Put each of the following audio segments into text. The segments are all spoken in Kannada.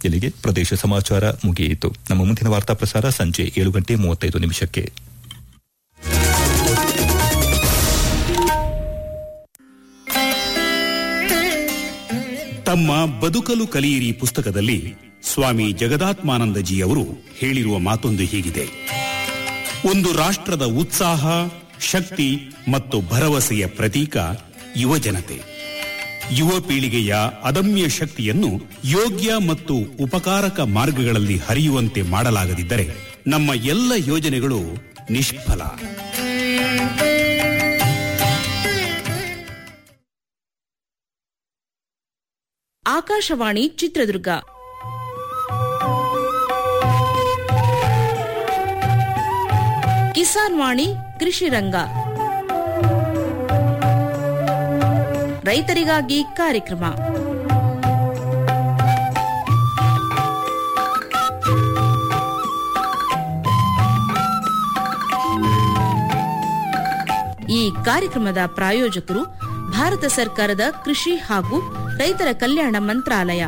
ಇಲ್ಲಿಗೆ ಪ್ರದೇಶ ಸಮಾಚಾರ ಮುಗಿಯಿತು ನಮ್ಮ ಮುಂದಿನ ವಾರ್ತಾ ಪ್ರಸಾರ ಸಂಜೆ ಏಳು ಗಂಟೆ ಮೂವತ್ತೈದು ನಿಮಿಷಕ್ಕೆ ತಮ್ಮ ಬದುಕಲು ಕಲಿಯಿರಿ ಪುಸ್ತಕದಲ್ಲಿ ಸ್ವಾಮಿ ಜಗದಾತ್ಮಾನಂದಜಿ ಅವರು ಹೇಳಿರುವ ಮಾತೊಂದು ಹೀಗಿದೆ ಒಂದು ರಾಷ್ಟ್ರದ ಉತ್ಸಾಹ ಶಕ್ತಿ ಮತ್ತು ಭರವಸೆಯ ಪ್ರತೀಕ ಯುವಜನತೆ ಯುವ ಪೀಳಿಗೆಯ ಅದಮ್ಯ ಶಕ್ತಿಯನ್ನು ಯೋಗ್ಯ ಮತ್ತು ಉಪಕಾರಕ ಮಾರ್ಗಗಳಲ್ಲಿ ಹರಿಯುವಂತೆ ಮಾಡಲಾಗದಿದ್ದರೆ ನಮ್ಮ ಎಲ್ಲ ಯೋಜನೆಗಳು ನಿಷ್ಫಲ ಆಕಾಶವಾಣಿ ಚಿತ್ರದುರ್ಗ ಕಿಸಾನ್ ವಾಣಿ ಕೃಷಿ ರಂಗ ರೈತರಿಗಾಗಿ ಕಾರ್ಯಕ್ರಮ ಈ ಕಾರ್ಯಕ್ರಮದ ಪ್ರಾಯೋಜಕರು ಭಾರತ ಸರ್ಕಾರದ ಕೃಷಿ ಹಾಗೂ ರೈತರ ಕಲ್ಯಾಣ ಮಂತ್ರಾಲಯ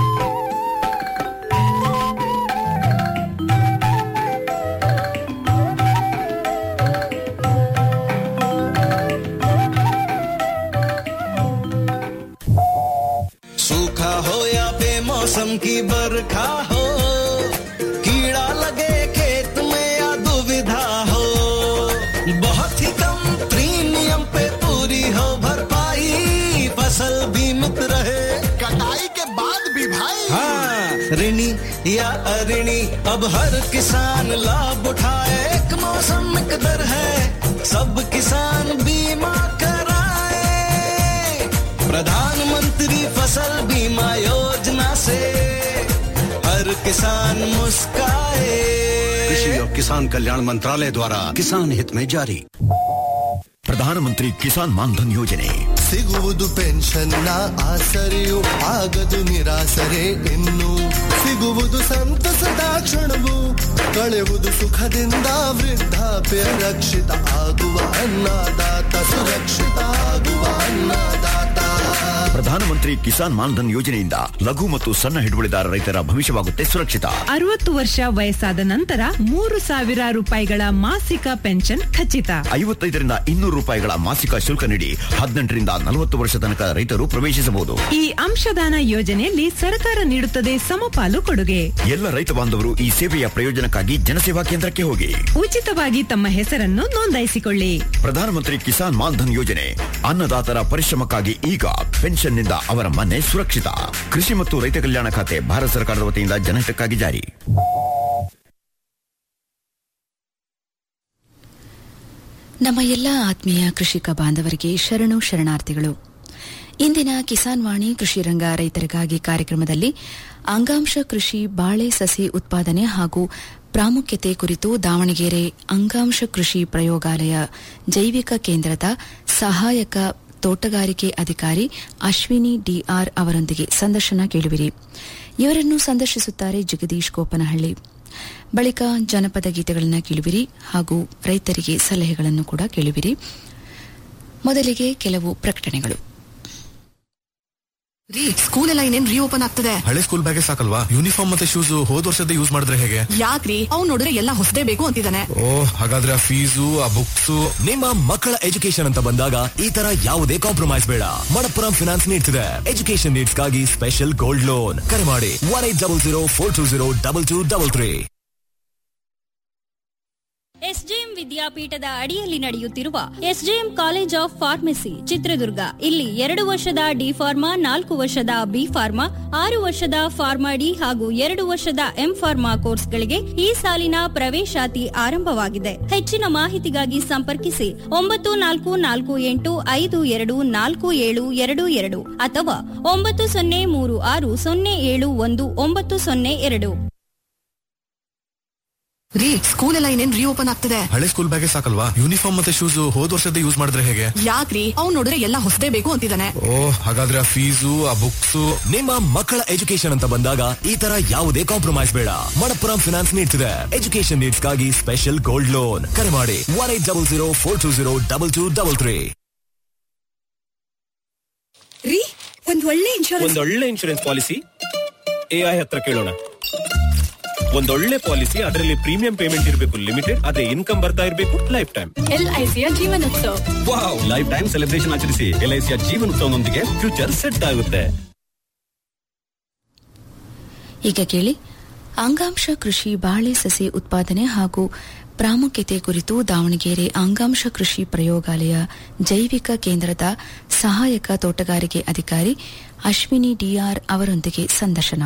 सूखा हो या बेमौसम की बरखा हो कीड़ा लगे खेत में या दुविधा हो बहुत ही कम प्रीमियम पे पूरी हो भरपाई फसल बीमित रहे कटाई के बाद भी भाई हाँ ऋणी या अऋणी अब हर किसान लाभ उठाए एक मौसम एक दर है सब किसान बीमा कराए प्रधानमंत्री फसल बीमा योजना से हर किसान मुस्काए कृषि और किसान कल्याण मंत्रालय द्वारा किसान हित में जारी ಪ್ರಧಾನಮಂತ್ರಿ ಕಿಸಾನ್ ಮಾನ್ಧನ್ ಯೋಜನೆ ಸಿಗುವುದು ಪೆನ್ಷನ್ನ ಆಸರೆಯು ಆಗದು ನಿರಾಸರೆ ಇನ್ನು ಸಿಗುವುದು ಸಂತಸದ ಕ್ಷಣವು ಕಳೆಯುವುದು ಸುಖದಿಂದ ವೃದ್ಧಾಪ್ಯ ರಕ್ಷಿತ ಆಗುವ ಅನ್ನದಾತ ಸುರಕ್ಷಿತ ಆಗುವ ಅನ್ನದಾತ ಪ್ರಧಾನಮಂತ್ರಿ ಕಿಸಾನ್ ಮಾನ್ಧನ್ ಯೋಜನೆಯಿಂದ ಲಘು ಮತ್ತು ಸಣ್ಣ ಹಿಡುವಳಿದಾರ ರೈತರ ಭವಿಷ್ಯವಾಗುತ್ತೆ ಸುರಕ್ಷಿತ ಅರವತ್ತು ವರ್ಷ ವಯಸ್ಸಾದ ನಂತರ ಮೂರು ಸಾವಿರ ರೂಪಾಯಿಗಳ ಮಾಸಿಕ ಪೆನ್ಷನ್ ಖಚಿತ ಐವತ್ತೈದರಿಂದ ಇನ್ನೂರು ರೂಪಾಯಿಗಳ ಮಾಸಿಕ ಶುಲ್ಕ ನೀಡಿ ಹದಿನೆಂಟರಿಂದ ನಲವತ್ತು ವರ್ಷ ತನಕ ರೈತರು ಪ್ರವೇಶಿಸಬಹುದು ಈ ಅಂಶದಾನ ಯೋಜನೆಯಲ್ಲಿ ಸರ್ಕಾರ ನೀಡುತ್ತದೆ ಸಮಪಾಲು ಕೊಡುಗೆ ಎಲ್ಲ ರೈತ ಬಾಂಧವರು ಈ ಸೇವೆಯ ಪ್ರಯೋಜನಕ್ಕಾಗಿ ಜನಸೇವಾ ಕೇಂದ್ರಕ್ಕೆ ಹೋಗಿ ಉಚಿತವಾಗಿ ತಮ್ಮ ಹೆಸರನ್ನು ನೋಂದಾಯಿಸಿಕೊಳ್ಳಿ ಪ್ರಧಾನಮಂತ್ರಿ ಕಿಸಾನ್ ಮಾನ್ಧನ್ ಯೋಜನೆ ಅನ್ನದಾತರ ಪರಿಶ್ರಮಕ್ಕಾಗಿ ಈಗ ಪೆನ್ಷನ್ನಿಂದ ಅವರ ಮನೆ ಸುರಕ್ಷಿತ ಕೃಷಿ ಮತ್ತು ರೈತ ಕಲ್ಯಾಣ ಖಾತೆ ಭಾರತ ಸರ್ಕಾರದ ವತಿಯಿಂದ ಜನಹಿತಕ್ಕಾಗಿ ಜಾರಿ ನಮ್ಮ ಎಲ್ಲ ಆತ್ಮೀಯ ಕೃಷಿಕ ಬಾಂಧವರಿಗೆ ಶರಣು ಶರಣಾರ್ಥಿಗಳು ಇಂದಿನ ಕಿಸಾನ್ ವಾಣಿ ಕೃಷಿ ರಂಗ ರೈತರಿಗಾಗಿ ಕಾರ್ಯಕ್ರಮದಲ್ಲಿ ಅಂಗಾಂಶ ಕೃಷಿ ಬಾಳೆ ಸಸಿ ಉತ್ಪಾದನೆ ಹಾಗೂ ಪ್ರಾಮುಖ್ಯತೆ ಕುರಿತು ದಾವಣಗೆರೆ ಅಂಗಾಂಶ ಕೃಷಿ ಪ್ರಯೋಗಾಲಯ ಜೈವಿಕ ಕೇಂದ್ರದ ಸಹಾಯಕ ತೋಟಗಾರಿಕೆ ಅಧಿಕಾರಿ ಅಶ್ವಿನಿ ಡಿಆರ್ ಅವರೊಂದಿಗೆ ಸಂದರ್ಶನ ಕೇಳುವಿರಿ ಇವರನ್ನು ಸಂದರ್ಶಿಸುತ್ತಾರೆ ಜಗದೀಶ್ ಗೋಪನಹಳ್ಳಿ ಬಳಿಕ ಜನಪದ ಗೀತೆಗಳನ್ನು ಕೇಳುವಿರಿ ಹಾಗೂ ರೈತರಿಗೆ ಸಲಹೆಗಳನ್ನು ಕೂಡ ಕೇಳುವಿರಿ ಮೊದಲಿಗೆ ಕೆಲವು ಪ್ರಕಟಣೆಗಳು ರೀ ಸ್ಕೂಲ್ ಎಲ್ಲ ಇನ್ನೇನ್ ರೀಓಪನ್ ಆಗ್ತದೆ ಹಳೆ ಸ್ಕೂಲ್ ಬ್ಯಾಗೆ ಸಾಕಲ್ವಾ ಯೂನಿಫಾರ್ಮ್ ಮತ್ತೆ ಶೂಸ್ ಹೋದ್ ವರ್ಷದ ಯೂಸ್ ಮಾಡಿದ್ರೆ ಹೇಗೆ ಯಾಕ್ರಿ ಅವ್ನ್ ನೋಡಿದ್ರೆ ಎಲ್ಲ ಹೊಸದೇ ಬೇಕು ಅಂತಿದ್ದಾನೆ ಓ ಹಾಗಾದ್ರೆ ಆ ಫೀಸು ಆ ಬುಕ್ಸ್ ನಿಮ್ಮ ಮಕ್ಕಳ ಎಜುಕೇಶನ್ ಅಂತ ಬಂದಾಗ ಈ ತರ ಯಾವುದೇ ಕಾಂಪ್ರಮೈಸ್ ಬೇಡ ಮಣಪ್ಪುರಂ ಫಿನಾನ್ಸ್ ನೀಡ್ತಿದೆ ಎಜುಕೇಶನ್ ನೀಡ್ಸ್ ಗಾಗಿ ಸ್ಪೆಷಲ್ ಗೋಲ್ಡ್ ಲೋನ್ ಕರೆ ಮಾಡಿ one eight double zero four two zero double two double three SJM ವಿದ್ಯಾಪೀಠದ ಅಡಿಯಲ್ಲಿ ನಡೆಯುತ್ತಿರುವ SJM college of pharmacy Chitradurga ಇಲ್ಲಿ ಎರಡು ವರ್ಷದ ಡಿ ಫಾರ್ಮಾ ನಾಲ್ಕು ವರ್ಷದ ಬಿ ಫಾರ್ಮಾ ಆರು ವರ್ಷದ ಫಾರ್ಮಾ ಡಿ ಹಾಗೂ ಎರಡು ವರ್ಷದ ಎಂ ಫಾರ್ಮಾ ಕೋರ್ಸ್ಗಳಿಗೆ ಈ ಸಾಲಿನ ಪ್ರವೇಶಾತಿ ಆರಂಭವಾಗಿದೆ ಹೆಚ್ಚಿನ ಮಾಹಿತಿಗಾಗಿ ಸಂಪರ್ಕಿಸಿ ಒಂಬತ್ತು ನಾಲ್ಕು ನಾಲ್ಕು ಎಂಟು ಐದು ಎರಡು ನಾಲ್ಕು ಏಳು ಎರಡು ಎರಡು ಅಥವಾ ಒಂಬತ್ತು ಸೊನ್ನೆ ಮೂರು ಆರು ಸೊನ್ನೆ ಏಳು ಒಂದು ಒಂಬತ್ತು ಸೊನ್ನೆ ಎರಡು ರೀ ಸ್ಕೂಲ್ ಎಲ್ಲ ಇನ್ನೇನ್ ರೀಓಪನ್ ಆಗ್ತದೆ ಹಳೆ ಸ್ಕೂಲ್ ಬ್ಯಾಗೆ ಸಾಕಲ್ವಾ ಯೂನಿಫಾರ್ಮ್ ಮತ್ತೆ ಶೂಸ್ ಹೋದ್ ವರ್ಷದ ಯೂಸ್ ಮಾಡಿದ್ರೆ ಹೇಗೆ ಯಾಕ್ರಿ ಅವ್ನ್ ನೋಡಿದ್ರೆ ಎಲ್ಲ ಹೊಸದೇ ಬೇಕು ಅಂತಿದ್ದಾನೆ ಓ ಹಾಗಾದ್ರೆ ಆ ಫೀಸು ಆ ಬುಕ್ಸ್ ನಿಮ್ಮ ಮಕ್ಕಳ ಎಜುಕೇಶನ್ ಅಂತ ಬಂದಾಗ ಈ ತರ ಯಾವುದೇ ಕಾಂಪ್ರಮೈಸ್ ಬೇಡ ಮಣಪ್ಪುರಂ ಫಿನಾನ್ಸ್ ನೀಡ್ತಿದೆ ಎಜುಕೇಶನ್ ನೀಡ್ಸ್ ಗಾಗಿ ಸ್ಪೆಷಲ್ ಗೋಲ್ಡ್ ಲೋನ್ ಕರೆ ಮಾಡಿ one eight double zero four two zero double two double three ರೀ ಒಂದ್ ಒಳ್ಳೆ ಇನ್ಶೂರೆನ್ಸ್ ಒಂದೊಳ್ಳೆ ಇನ್ಶೂರೆನ್ಸ್ ಪಾಲಿಸಿ ಎಐ ಹತ್ರ ಕೇಳೋಣ ಒಂದೊಳ್ಳೆ ಪಾಲಿಸಿ ಅದರಲ್ಲಿ ಪ್ರೀಮಿಯಂ ಪೇಮೆಂಟ್ ಇರಬೇಕು ಲಿಮಿಟೆಡ್ ಅದೇ ಇನ್ಕಮ್ ಬರ್ತಾ ಇರಬೇಕು ಲೈಫ್ ಟೈಮ್ ಎಲ್ಐಸಿಯ Jeevan Utsav wow lifetime celebration ಆಚರಿಸಿ ಎಲ್ಐಸಿಯ ಜೀವನೋತ್ಸವನೊಂದಿಗೆ ಫ್ಯೂಚರ್ ಸೆಟ್ ಆಗುತ್ತೆ ಈಗ ಕೇಳಿ ಅಂಗಾಂಶ ಕೃಷಿ ಬಾಳೆ ಸಸಿ ಉತ್ಪಾದನೆ ಹಾಗೂ ಪ್ರಾಮುಖ್ಯತೆ ಕುರಿತು ದಾವಣಗೆರೆ ಅಂಗಾಂಶ ಕೃಷಿ ಪ್ರಯೋಗಾಲಯ ಜೈವಿಕ ಕೇಂದ್ರದ ಸಹಾಯಕ ತೋಟಗಾರಿಕೆ ಅಧಿಕಾರಿ ಅಶ್ವಿನಿ ಡಿಆರ್ ಅವರೊಂದಿಗೆ ಸಂದರ್ಶನ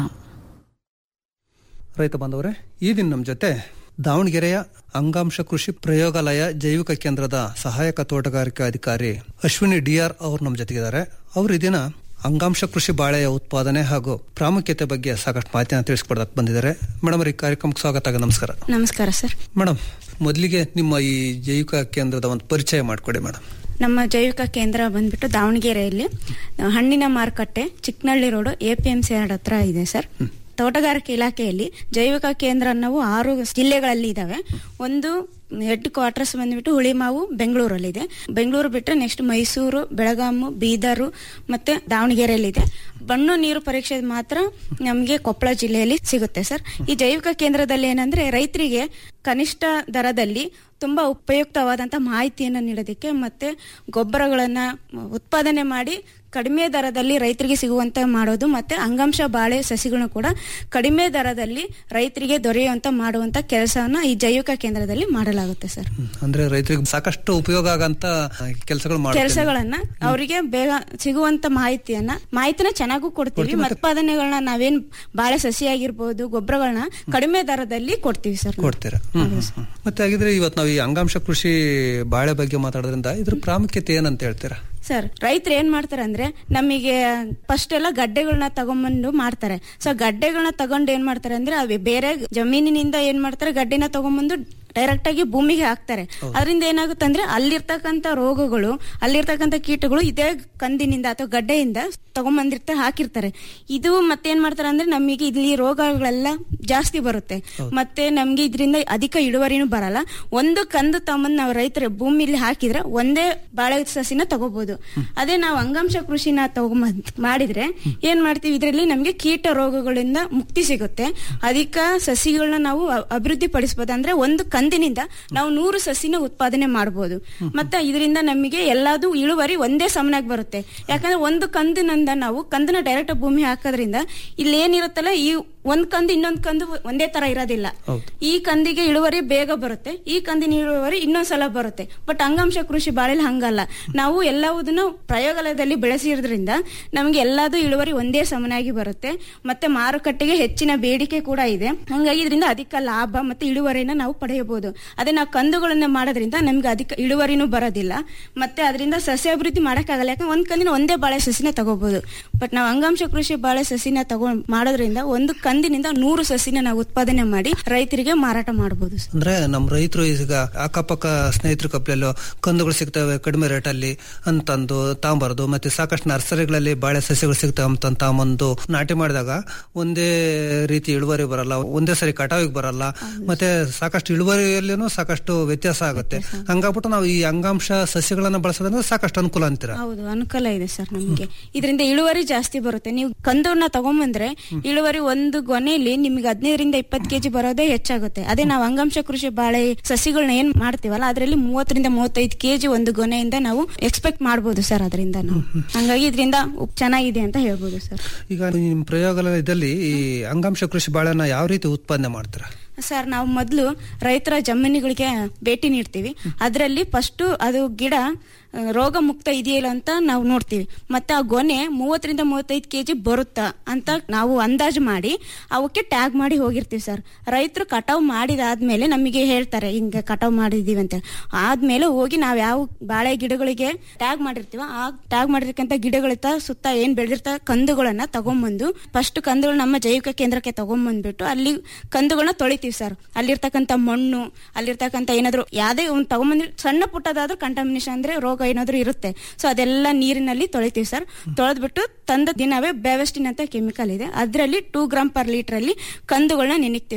ರೈತ ಬಾಂಧವರೇ ಈ ದಿನ ನಮ್ಮ ಜೊತೆ ದಾವಣಗೆರೆಯ ಅಂಗಾಂಶ ಕೃಷಿ ಪ್ರಯೋಗಾಲಯ ಜೈವಿಕ ಕೇಂದ್ರದ ಸಹಾಯಕ ತೋಟಗಾರಿಕಾ ಅಧಿಕಾರಿ ಅಶ್ವಿನಿ ಡಿಆರ್ ಅವರು ನಮ್ಮ ಜೊತೆಗಿದ್ದಾರೆ ಅವರು ಈ ದಿನ ಅಂಗಾಂಶ ಕೃಷಿ ಬಾಳೆಯ ಉತ್ಪಾದನೆ ಹಾಗೂ ಪ್ರಾಮುಖ್ಯತೆ ಬಗ್ಗೆ ಸಾಕಷ್ಟು ಮಾಹಿತಿಯನ್ನು ತಿಳಿಸ್ಕೊಡಕ್ಕೆ ಬಂದಿದ್ದಾರೆ ಮೇಡಮ್ ಈ ಕಾರ್ಯಕ್ರಮಕ್ಕೆ ಸ್ವಾಗತ ನಮಸ್ಕಾರ ನಮಸ್ಕಾರ ಸರ್ ಮೇಡಮ್ ಮೊದಲಿಗೆ ನಿಮ್ಮ ಈ ಜೈವಿಕ ಕೇಂದ್ರದ ಒಂದು ಪರಿಚಯ ಮಾಡಿಕೊಡಿ ಮೇಡಮ್ ನಮ್ಮ ಜೈವಿಕ ಕೇಂದ್ರ ಬಂದ್ಬಿಟ್ಟು ದಾವಣಗೆರೆಯಲ್ಲಿ ಹಣ್ಣಿನ ಮಾರುಕಟ್ಟೆ Chikkanahalli road A P M C ಹತ್ರ ಇದೆ ಸರ್ ತೋಟಗಾರಿಕೆ ಇಲಾಖೆಯಲ್ಲಿ ಜೈವಿಕ ಕೇಂದ್ರ ನಾವು ಆರು ಜಿಲ್ಲೆಗಳಲ್ಲಿ ಇದಾವೆ ಒಂದು ಹೆಡ್ ಕ್ವಾರ್ಟರ್ಸ್ ಬಂದ್ಬಿಟ್ಟು ಹುಳಿಮಾವು ಬೆಂಗಳೂರಲ್ಲಿದೆ ಬೆಂಗಳೂರು ಬಿಟ್ಟರೆ ನೆಕ್ಸ್ಟ್ ಮೈಸೂರು ಬೆಳಗಾಮು ಬೀದರು ಮತ್ತೆ ದಾವಣಗೆರೆಯಲ್ಲಿದೆ ಬಣ್ಣು ನೀರು ಪರೀಕ್ಷೆ ಮಾತ್ರ ನಮಗೆ ಕೊಪ್ಪಳ ಜಿಲ್ಲೆಯಲ್ಲಿ ಸಿಗುತ್ತೆ ಸರ್ ಈ ಜೈವಿಕ ಕೇಂದ್ರದಲ್ಲಿ ಏನಂದ್ರೆ ರೈತರಿಗೆ ಕನಿಷ್ಠ ದರದಲ್ಲಿ ತುಂಬಾ ಉಪಯುಕ್ತವಾದಂತ ಮಾಹಿತಿಯನ್ನು ನೀಡೋದಕ್ಕೆ ಮತ್ತೆ ಗೊಬ್ಬರಗಳನ್ನ ಉತ್ಪಾದನೆ ಮಾಡಿ ಕಡಿಮೆ ದರದಲ್ಲಿ ರೈತರಿಗೆ ಸಿಗುವಂತ ಮಾಡೋದು ಮತ್ತೆ ಅಂಗಾಂಶ ಬಾಳೆ ಸಸಿಗಳನ್ನು ಕೂಡ ಕಡಿಮೆ ದರದಲ್ಲಿ ರೈತರಿಗೆ ದೊರೆಯುವಂತ ಮಾಡುವಂತ ಕೆಲಸವನ್ನ ಈ ಜೈವಿಕ ಕೇಂದ್ರದಲ್ಲಿ ಮಾಡಲಾಗುತ್ತೆ ಸರ್ ಅಂದ್ರೆ ರೈತರಿಗೆ ಸಾಕಷ್ಟು ಉಪಯೋಗ ಆಗಂತ ಕೆಲಸಗಳು ಮಾಡ್ತಾರೆ ಕೆಲಸಗಳನ್ನ ಅವರಿಗೆ ಬೇಗ ಸಿಗುವಂತ ಮಾಹಿತಿಯನ್ನ ಮಾಹಿತಿನ ಚೆನ್ನಾಗೂ ಕೊಡ್ತೀವಿ ಉತ್ಪಾದನೆಗಳನ್ನ ನಾವೇನ್ ಬಾಳೆ ಸಸಿ ಆಗಿರ್ಬೋದು ಗೊಬ್ಬರಗಳನ್ನ ಕಡಿಮೆ ದರದಲ್ಲಿ ಕೊಡ್ತೀವಿ ಸರ್ ನಾವು. ಕೊಡ್ತೀರಾ ಹ್ಮ್, ಹ್ಮ್, ಹ್ಮ್. ಮತ್ತೆ ಹಾಗಿದ್ರೆ ಇವತ್ತು ನಾವು ಈ ಅಂಗಾಂಶ ಕೃಷಿ ಬಾಳೆ ಬಗ್ಗೆ ಮಾತಾಡೋದ್ರಿಂದ ಇದ್ರ ಪ್ರಾಮುಖ್ಯತೆ ಏನಂತ ಹೇಳ್ತೀರಾ ಸರ್ ರೈತರು ಏನ್ ಮಾಡ್ತಾರೆ ಅಂದ್ರೆ ನಮಗೆ ಫಸ್ಟ್ ಎಲ್ಲ ಗಡ್ಡೆಗಳನ್ನ ತಗೊಂಬಂದು ಮಾಡ್ತಾರೆ ಸೊ ಗಡ್ಡೆಗಳನ್ನ ತಗೊಂಡು ಏನ್ ಮಾಡ್ತಾರೆ ಅಂದ್ರೆ ಅವು ಬೇರೆ ಜಮೀನಿನಿಂದ ಏನ್ ಮಾಡ್ತಾರೆ ಗಡ್ಡೆನ ತಗೊಂಬಂದು ಡೈರೆಕ್ಟ್ ಆಗಿ ಭೂಮಿಗೆ ಹಾಕ್ತಾರೆ ಅದರಿಂದ ಏನಾಗುತ್ತೆ ಅಂದ್ರೆ ಅಲ್ಲಿರ್ತಕ್ಕಂಥ ರೋಗಗಳು ಅಲ್ಲಿರ್ತಕ್ಕಂಥ ಕೀಟಗಳು ಇದೇ ಕಂದಿನಿಂದ ಅಥವಾ ಗಡ್ಡೆಯಿಂದ ತಗೊಂಬಂದಿರ್ತಾರೆ ಹಾಕಿರ್ತಾರೆ ಇದು ಮತ್ತೇನ್ ಮಾಡ್ತಾರೆ ಅಂದ್ರೆ ನಮಗೆ ಇಲ್ಲಿ ರೋಗಗಳೆಲ್ಲ ಜಾಸ್ತಿ ಬರುತ್ತೆ ಮತ್ತೆ ನಮ್ಗೆ ಇದರಿಂದ ಅಧಿಕ ಇಳುವರಿನೂ ಬರಲ್ಲ ಒಂದು ಕಂದು ತಮ್ಮನ್ ನಾವು ರೈತರ ಭೂಮಿಲಿ ಹಾಕಿದ್ರೆ ಒಂದೇ ಬಾಳೆ ಸಸಿನ ತಗೋಬಹುದು ಅದೇ ನಾವು ಅಂಗಾಂಶ ಕೃಷಿನ ತಗೊಂಬಂದ್ ಮಾಡಿದ್ರೆ ಏನ್ ಮಾಡ್ತೀವಿ ಇದರಲ್ಲಿ ನಮ್ಗೆ ಕೀಟ ರೋಗಗಳಿಂದ ಮುಕ್ತಿ ಸಿಗುತ್ತೆ ಅಧಿಕ ಸಸಿಗಳನ್ನ ನಾವು ಅ- ಅಭಿವೃದ್ಧಿ ಪಡಿಸಬಹುದು ಅಂದ್ರೆ ಒಂದು ಕಂದಿನಿಂದ ನಾವು ನೂರು ಸಸಿನ ಉತ್ಪಾದನೆ ಮಾಡಬಹುದು ಮತ್ತೆ ಇದರಿಂದ ನಮಗೆ ಎಲ್ಲಾದು ಇಳುವರಿ ಒಂದೇ ಸಮನಾಗಿ ಬರುತ್ತೆ ಯಾಕಂದ್ರೆ ಒಂದು ಕಂದಿನಿಂದ ನಾವು ಕಂದನ ಡೈರೆಕ್ಟ್ ಭೂಮಿ ಹಾಕೋದ್ರಿಂದ ಇಲ್ಲಿ ಏನಿರುತ್ತಲ್ಲ ಈ ಒಂದ್ ಕಂದು ಇನ್ನೊಂದ್ ಕಂದು ಒಂದೇ ತರ ಇರೋದಿಲ್ಲ ಈ ಕಂದಿಗೆ ಇಳುವರಿ ಬೇಗ ಬರುತ್ತೆ ಈ ಕಂದಿನ ಇಳುವರಿ ಇನ್ನೊಂದ್ಸಲ ಬರುತ್ತೆ ಬಟ್ ಅಂಗಾಂಶ ಕೃಷಿ ಬಾಳೆಲಿ ಹಂಗಲ್ಲ ನಾವು ಎಲ್ಲವುದನ್ನು ಪ್ರಯೋಗಾಲಯದಲ್ಲಿ ಬೆಳೆಸಿರೋದ್ರಿಂದ ನಮಗೆ ಎಲ್ಲಾದು ಇಳುವರಿ ಒಂದೇ ಸಮನಾಗಿ ಬರುತ್ತೆ ಮತ್ತೆ ಮಾರುಕಟ್ಟೆಗೆ ಹೆಚ್ಚಿನ ಬೇಡಿಕೆ ಕೂಡ ಇದೆ ಹಂಗಾಗಿ ಇದರಿಂದ ಅಧಿಕ ಲಾಭ ಮತ್ತೆ ಇಳುವರಿನ ನಾವು ಪಡೆಯಬಹುದು ಅದೇ ನಾವು ಕಂದುಗಳನ್ನ ಮಾಡೋದ್ರಿಂದ ನಮ್ಗೆ ಅಧಿಕ ಇಳುವರಿನೂ ಬರೋದಿಲ್ಲ ಮತ್ತೆ ಅದರಿಂದ ಸಸ್ಯ ಅಭಿವೃದ್ಧಿ ಮಾಡಕ್ಕಾಗಲ್ಲ ಯಾಕಂದ್ರೆ ಒಂದ್ ಕಂದಿನ ಒಂದೇ ಬಾಳೆ ಸಸಿನ ತಗೋಬಹುದು ಬಟ್ ನಾವು ಅಂಗಾಂಶ ಕೃಷಿ ಬಾಳೆ ಸಸಿನ ತಗೊಂಡ್ ಮಾಡೋದ್ರಿಂದ ಒಂದು ಕಂದಿನಿಂದ ನೂರು ಸಸಿನ ನಾವು ಉತ್ಪಾದನೆ ಮಾಡಿ ರೈತರಿಗೆ ಮಾರಾಟ ಮಾಡಬಹುದು ಅಂದ್ರೆ ನಮ್ಮ ರೈತರು ಈಗ ಅಕ್ಕಪಕ್ಕ ಸ್ನೇಹಿತರ ಕಪ್ಲೆಲ್ಲೋ ಕಂದುಗಳು ಸಿಗ್ತವೆ ಕಡಿಮೆ ರೇಟಲ್ಲಿ ಅಂತಂದು ತಾಂಬಾರದು ಮತ್ತೆ ಸಾಕಷ್ಟು ನರ್ಸರಿಗಳಲ್ಲಿ ಬಾಳೆ ಸಸ್ಯಗಳು ಸಿಗ್ತವೆ ಅಂತ ತಾಂಬಂದು ನಾಟಿ ಮಾಡಿದಾಗ ಒಂದೇ ರೀತಿ ಇಳುವರಿ ಬರಲ್ಲ ಒಂದೇ ಸರಿ ಕಟಾವಿಗೆ ಬರಲ್ಲ ಮತ್ತೆ ಸಾಕಷ್ಟು ಇಳುವರಿಯಲ್ಲಿನೂ ಸಾಕಷ್ಟು ವ್ಯತ್ಯಾಸ ಆಗುತ್ತೆ ಹಂಗಾಗ್ಬಿಟ್ಟು ನಾವು ಈ ಅಂಗಾಂಶ ಸಸ್ಯಗಳನ್ನ ಬಳಸೋದ್ರಿಂದ ಸಾಕಷ್ಟು ಅನುಕೂಲ ಅಂತೀರಾ ಹೌದು ಅನುಕೂಲ ಇದೆ ಸರ್ ನಮ್ಗೆ ಇದರಿಂದ ಇಳುವರಿ ಜಾಸ್ತಿ ಬರುತ್ತೆ ನೀವು ಕಂದವನ್ನ ತಗೊಂಬಂದ್ರೆ ಇಳುವರಿ ಒಂದು ಗೊನೆಯಲ್ಲಿ ನಿಮ್ಗೆ ಹದಿನೈದರಿಂದ ಇಪ್ಪತ್ತು ಕೆಜಿ ಬರೋದೇ ಹೆಚ್ಚಾಗುತ್ತೆ ಅದೇ ನಾವು ಅಂಗಾಂಶ ಕೃಷಿ ಬಾಳೆ ಸಸಿಗಳನ್ನ ಏನ್ ಮಾಡ್ತೀವಲ್ಲ ಅದರಲ್ಲಿ ಮೂವತ್ತರಿಂದ ಮೂವತ್ತೈದು ಕೆಜಿ ಒಂದು ಗೊನೆಯಿಂದ ನಾವು ಎಕ್ಸ್ಪೆಕ್ಟ್ ಮಾಡಬಹುದು ಸರ್ ಅದರಿಂದ ನಾವು ಹಂಗಾಗಿ ಇದರಿಂದ ಚೆನ್ನಾಗಿದೆ ಅಂತ ಹೇಳ್ಬೋದು ಸರ್ ಈಗ ನಿಮ್ಮ ಪ್ರಯೋಗಾಲಯದಲ್ಲಿ ಈ ಅಂಗಾಂಶ ಕೃಷಿ ಬಾಳೆನ ಯಾವ ರೀತಿ ಉತ್ಪಾದನೆ ಮಾಡ್ತೀರಾ ಸರ್ ನಾವು ಮೊದಲು ರೈತರ ಜಮೀನುಗಳಿಗೆ ಭೇಟಿ ನೀಡ್ತೀವಿ ಅದರಲ್ಲಿ ಫಸ್ಟ್ ಅದು ಗಿಡ ಆ, ರೋಗ ಮುಕ್ತ ಇದೆಯಲ್ಲ ಅಂತ ನಾವು ನೋಡ್ತೀವಿ ಮತ್ತೆ ಆ ಗೊನೆ ಮೂವತ್ತರಿಂದ ಮೂವತ್ತೈದು ಕೆಜಿ ಬರುತ್ತಾ ಅಂತ ನಾವು ಅಂದಾಜು ಮಾಡಿ ಅವಕ್ಕೆ ಟ್ಯಾಗ್ ಮಾಡಿ ಹೋಗಿರ್ತೀವಿ ಸರ್ ರೈತರು ಕಟಾವ್ ಮಾಡಿದಾದ್ಮೇಲೆ ನಮಗೆ ಹೇಳ್ತಾರೆ ಹಿಂಗೆ ಕಟಾವ್ ಮಾಡಿದೀವಿ ಅಂತ ಆದ್ಮೇಲೆ ಹೋಗಿ ನಾವು ಯಾವ ಬಾಳೆ ಗಿಡಗಳಿಗೆ ಟ್ಯಾಗ್ ಮಾಡಿರ್ತೀವ ಆ ಟ್ಯಾಗ್ ಮಾಡಿರ್ತಕ್ಕಂಥ ಗಿಡಗಳಿತ ಸುತ್ತ ಏನ್ ಬೆಳೆದಿರ್ತ ಕಂದುಗಳನ್ನ ತಗೊಂಬಂದು ಫಸ್ಟ್ ಕಂದುಗಳು ನಮ್ಮ ಜೈವಿಕ ಕೇಂದ್ರಕ್ಕೆ ತಗೊಂಬಂದ್ಬಿಟ್ಟು ಅಲ್ಲಿ ಕಂದುಗಳನ್ನ ತೊಳಿತೀವಿ ಸರ್ ಅಲ್ಲಿರ್ತಕ್ಕಂಥ ಮಣ್ಣು ಅಲ್ಲಿರ್ತಕ್ಕಂಥ ಏನಾದ್ರು ಯಾವ್ದೇ ಒಂದು ತಗೊಂಬಂದ್ರೆ ಸಣ್ಣ ಪುಟ್ಟದಾದ್ರೂ ಕಂಟಾಮಿನೇಷನ್ ಅಂದ್ರೆ ರೋಗ ಏನಾದ್ರು ಇರುತ್ತೆ ಸೊ ಅದೆಲ್ಲ ನೀರಿನಲ್ಲಿ ತೊಳಿತೀವಿ ಸರ್ ತೊಳೆದ್ಬಿಟ್ಟು ತಂದ ದಿನವೇ ಬೆವೆಸ್ಟಿನ್ ಅಂತ ಕೆಮಿಕಲ್ ಇದೆ ಅದರಲ್ಲಿ ಟೂ ಗ್ರಾಮ್ ಪರ್ ಲೀಟರ್ ಅಲ್ಲಿ ಕಂದುಗಳನ್ನ ನೆನೆಕ್ತೀವಿ ಸರ್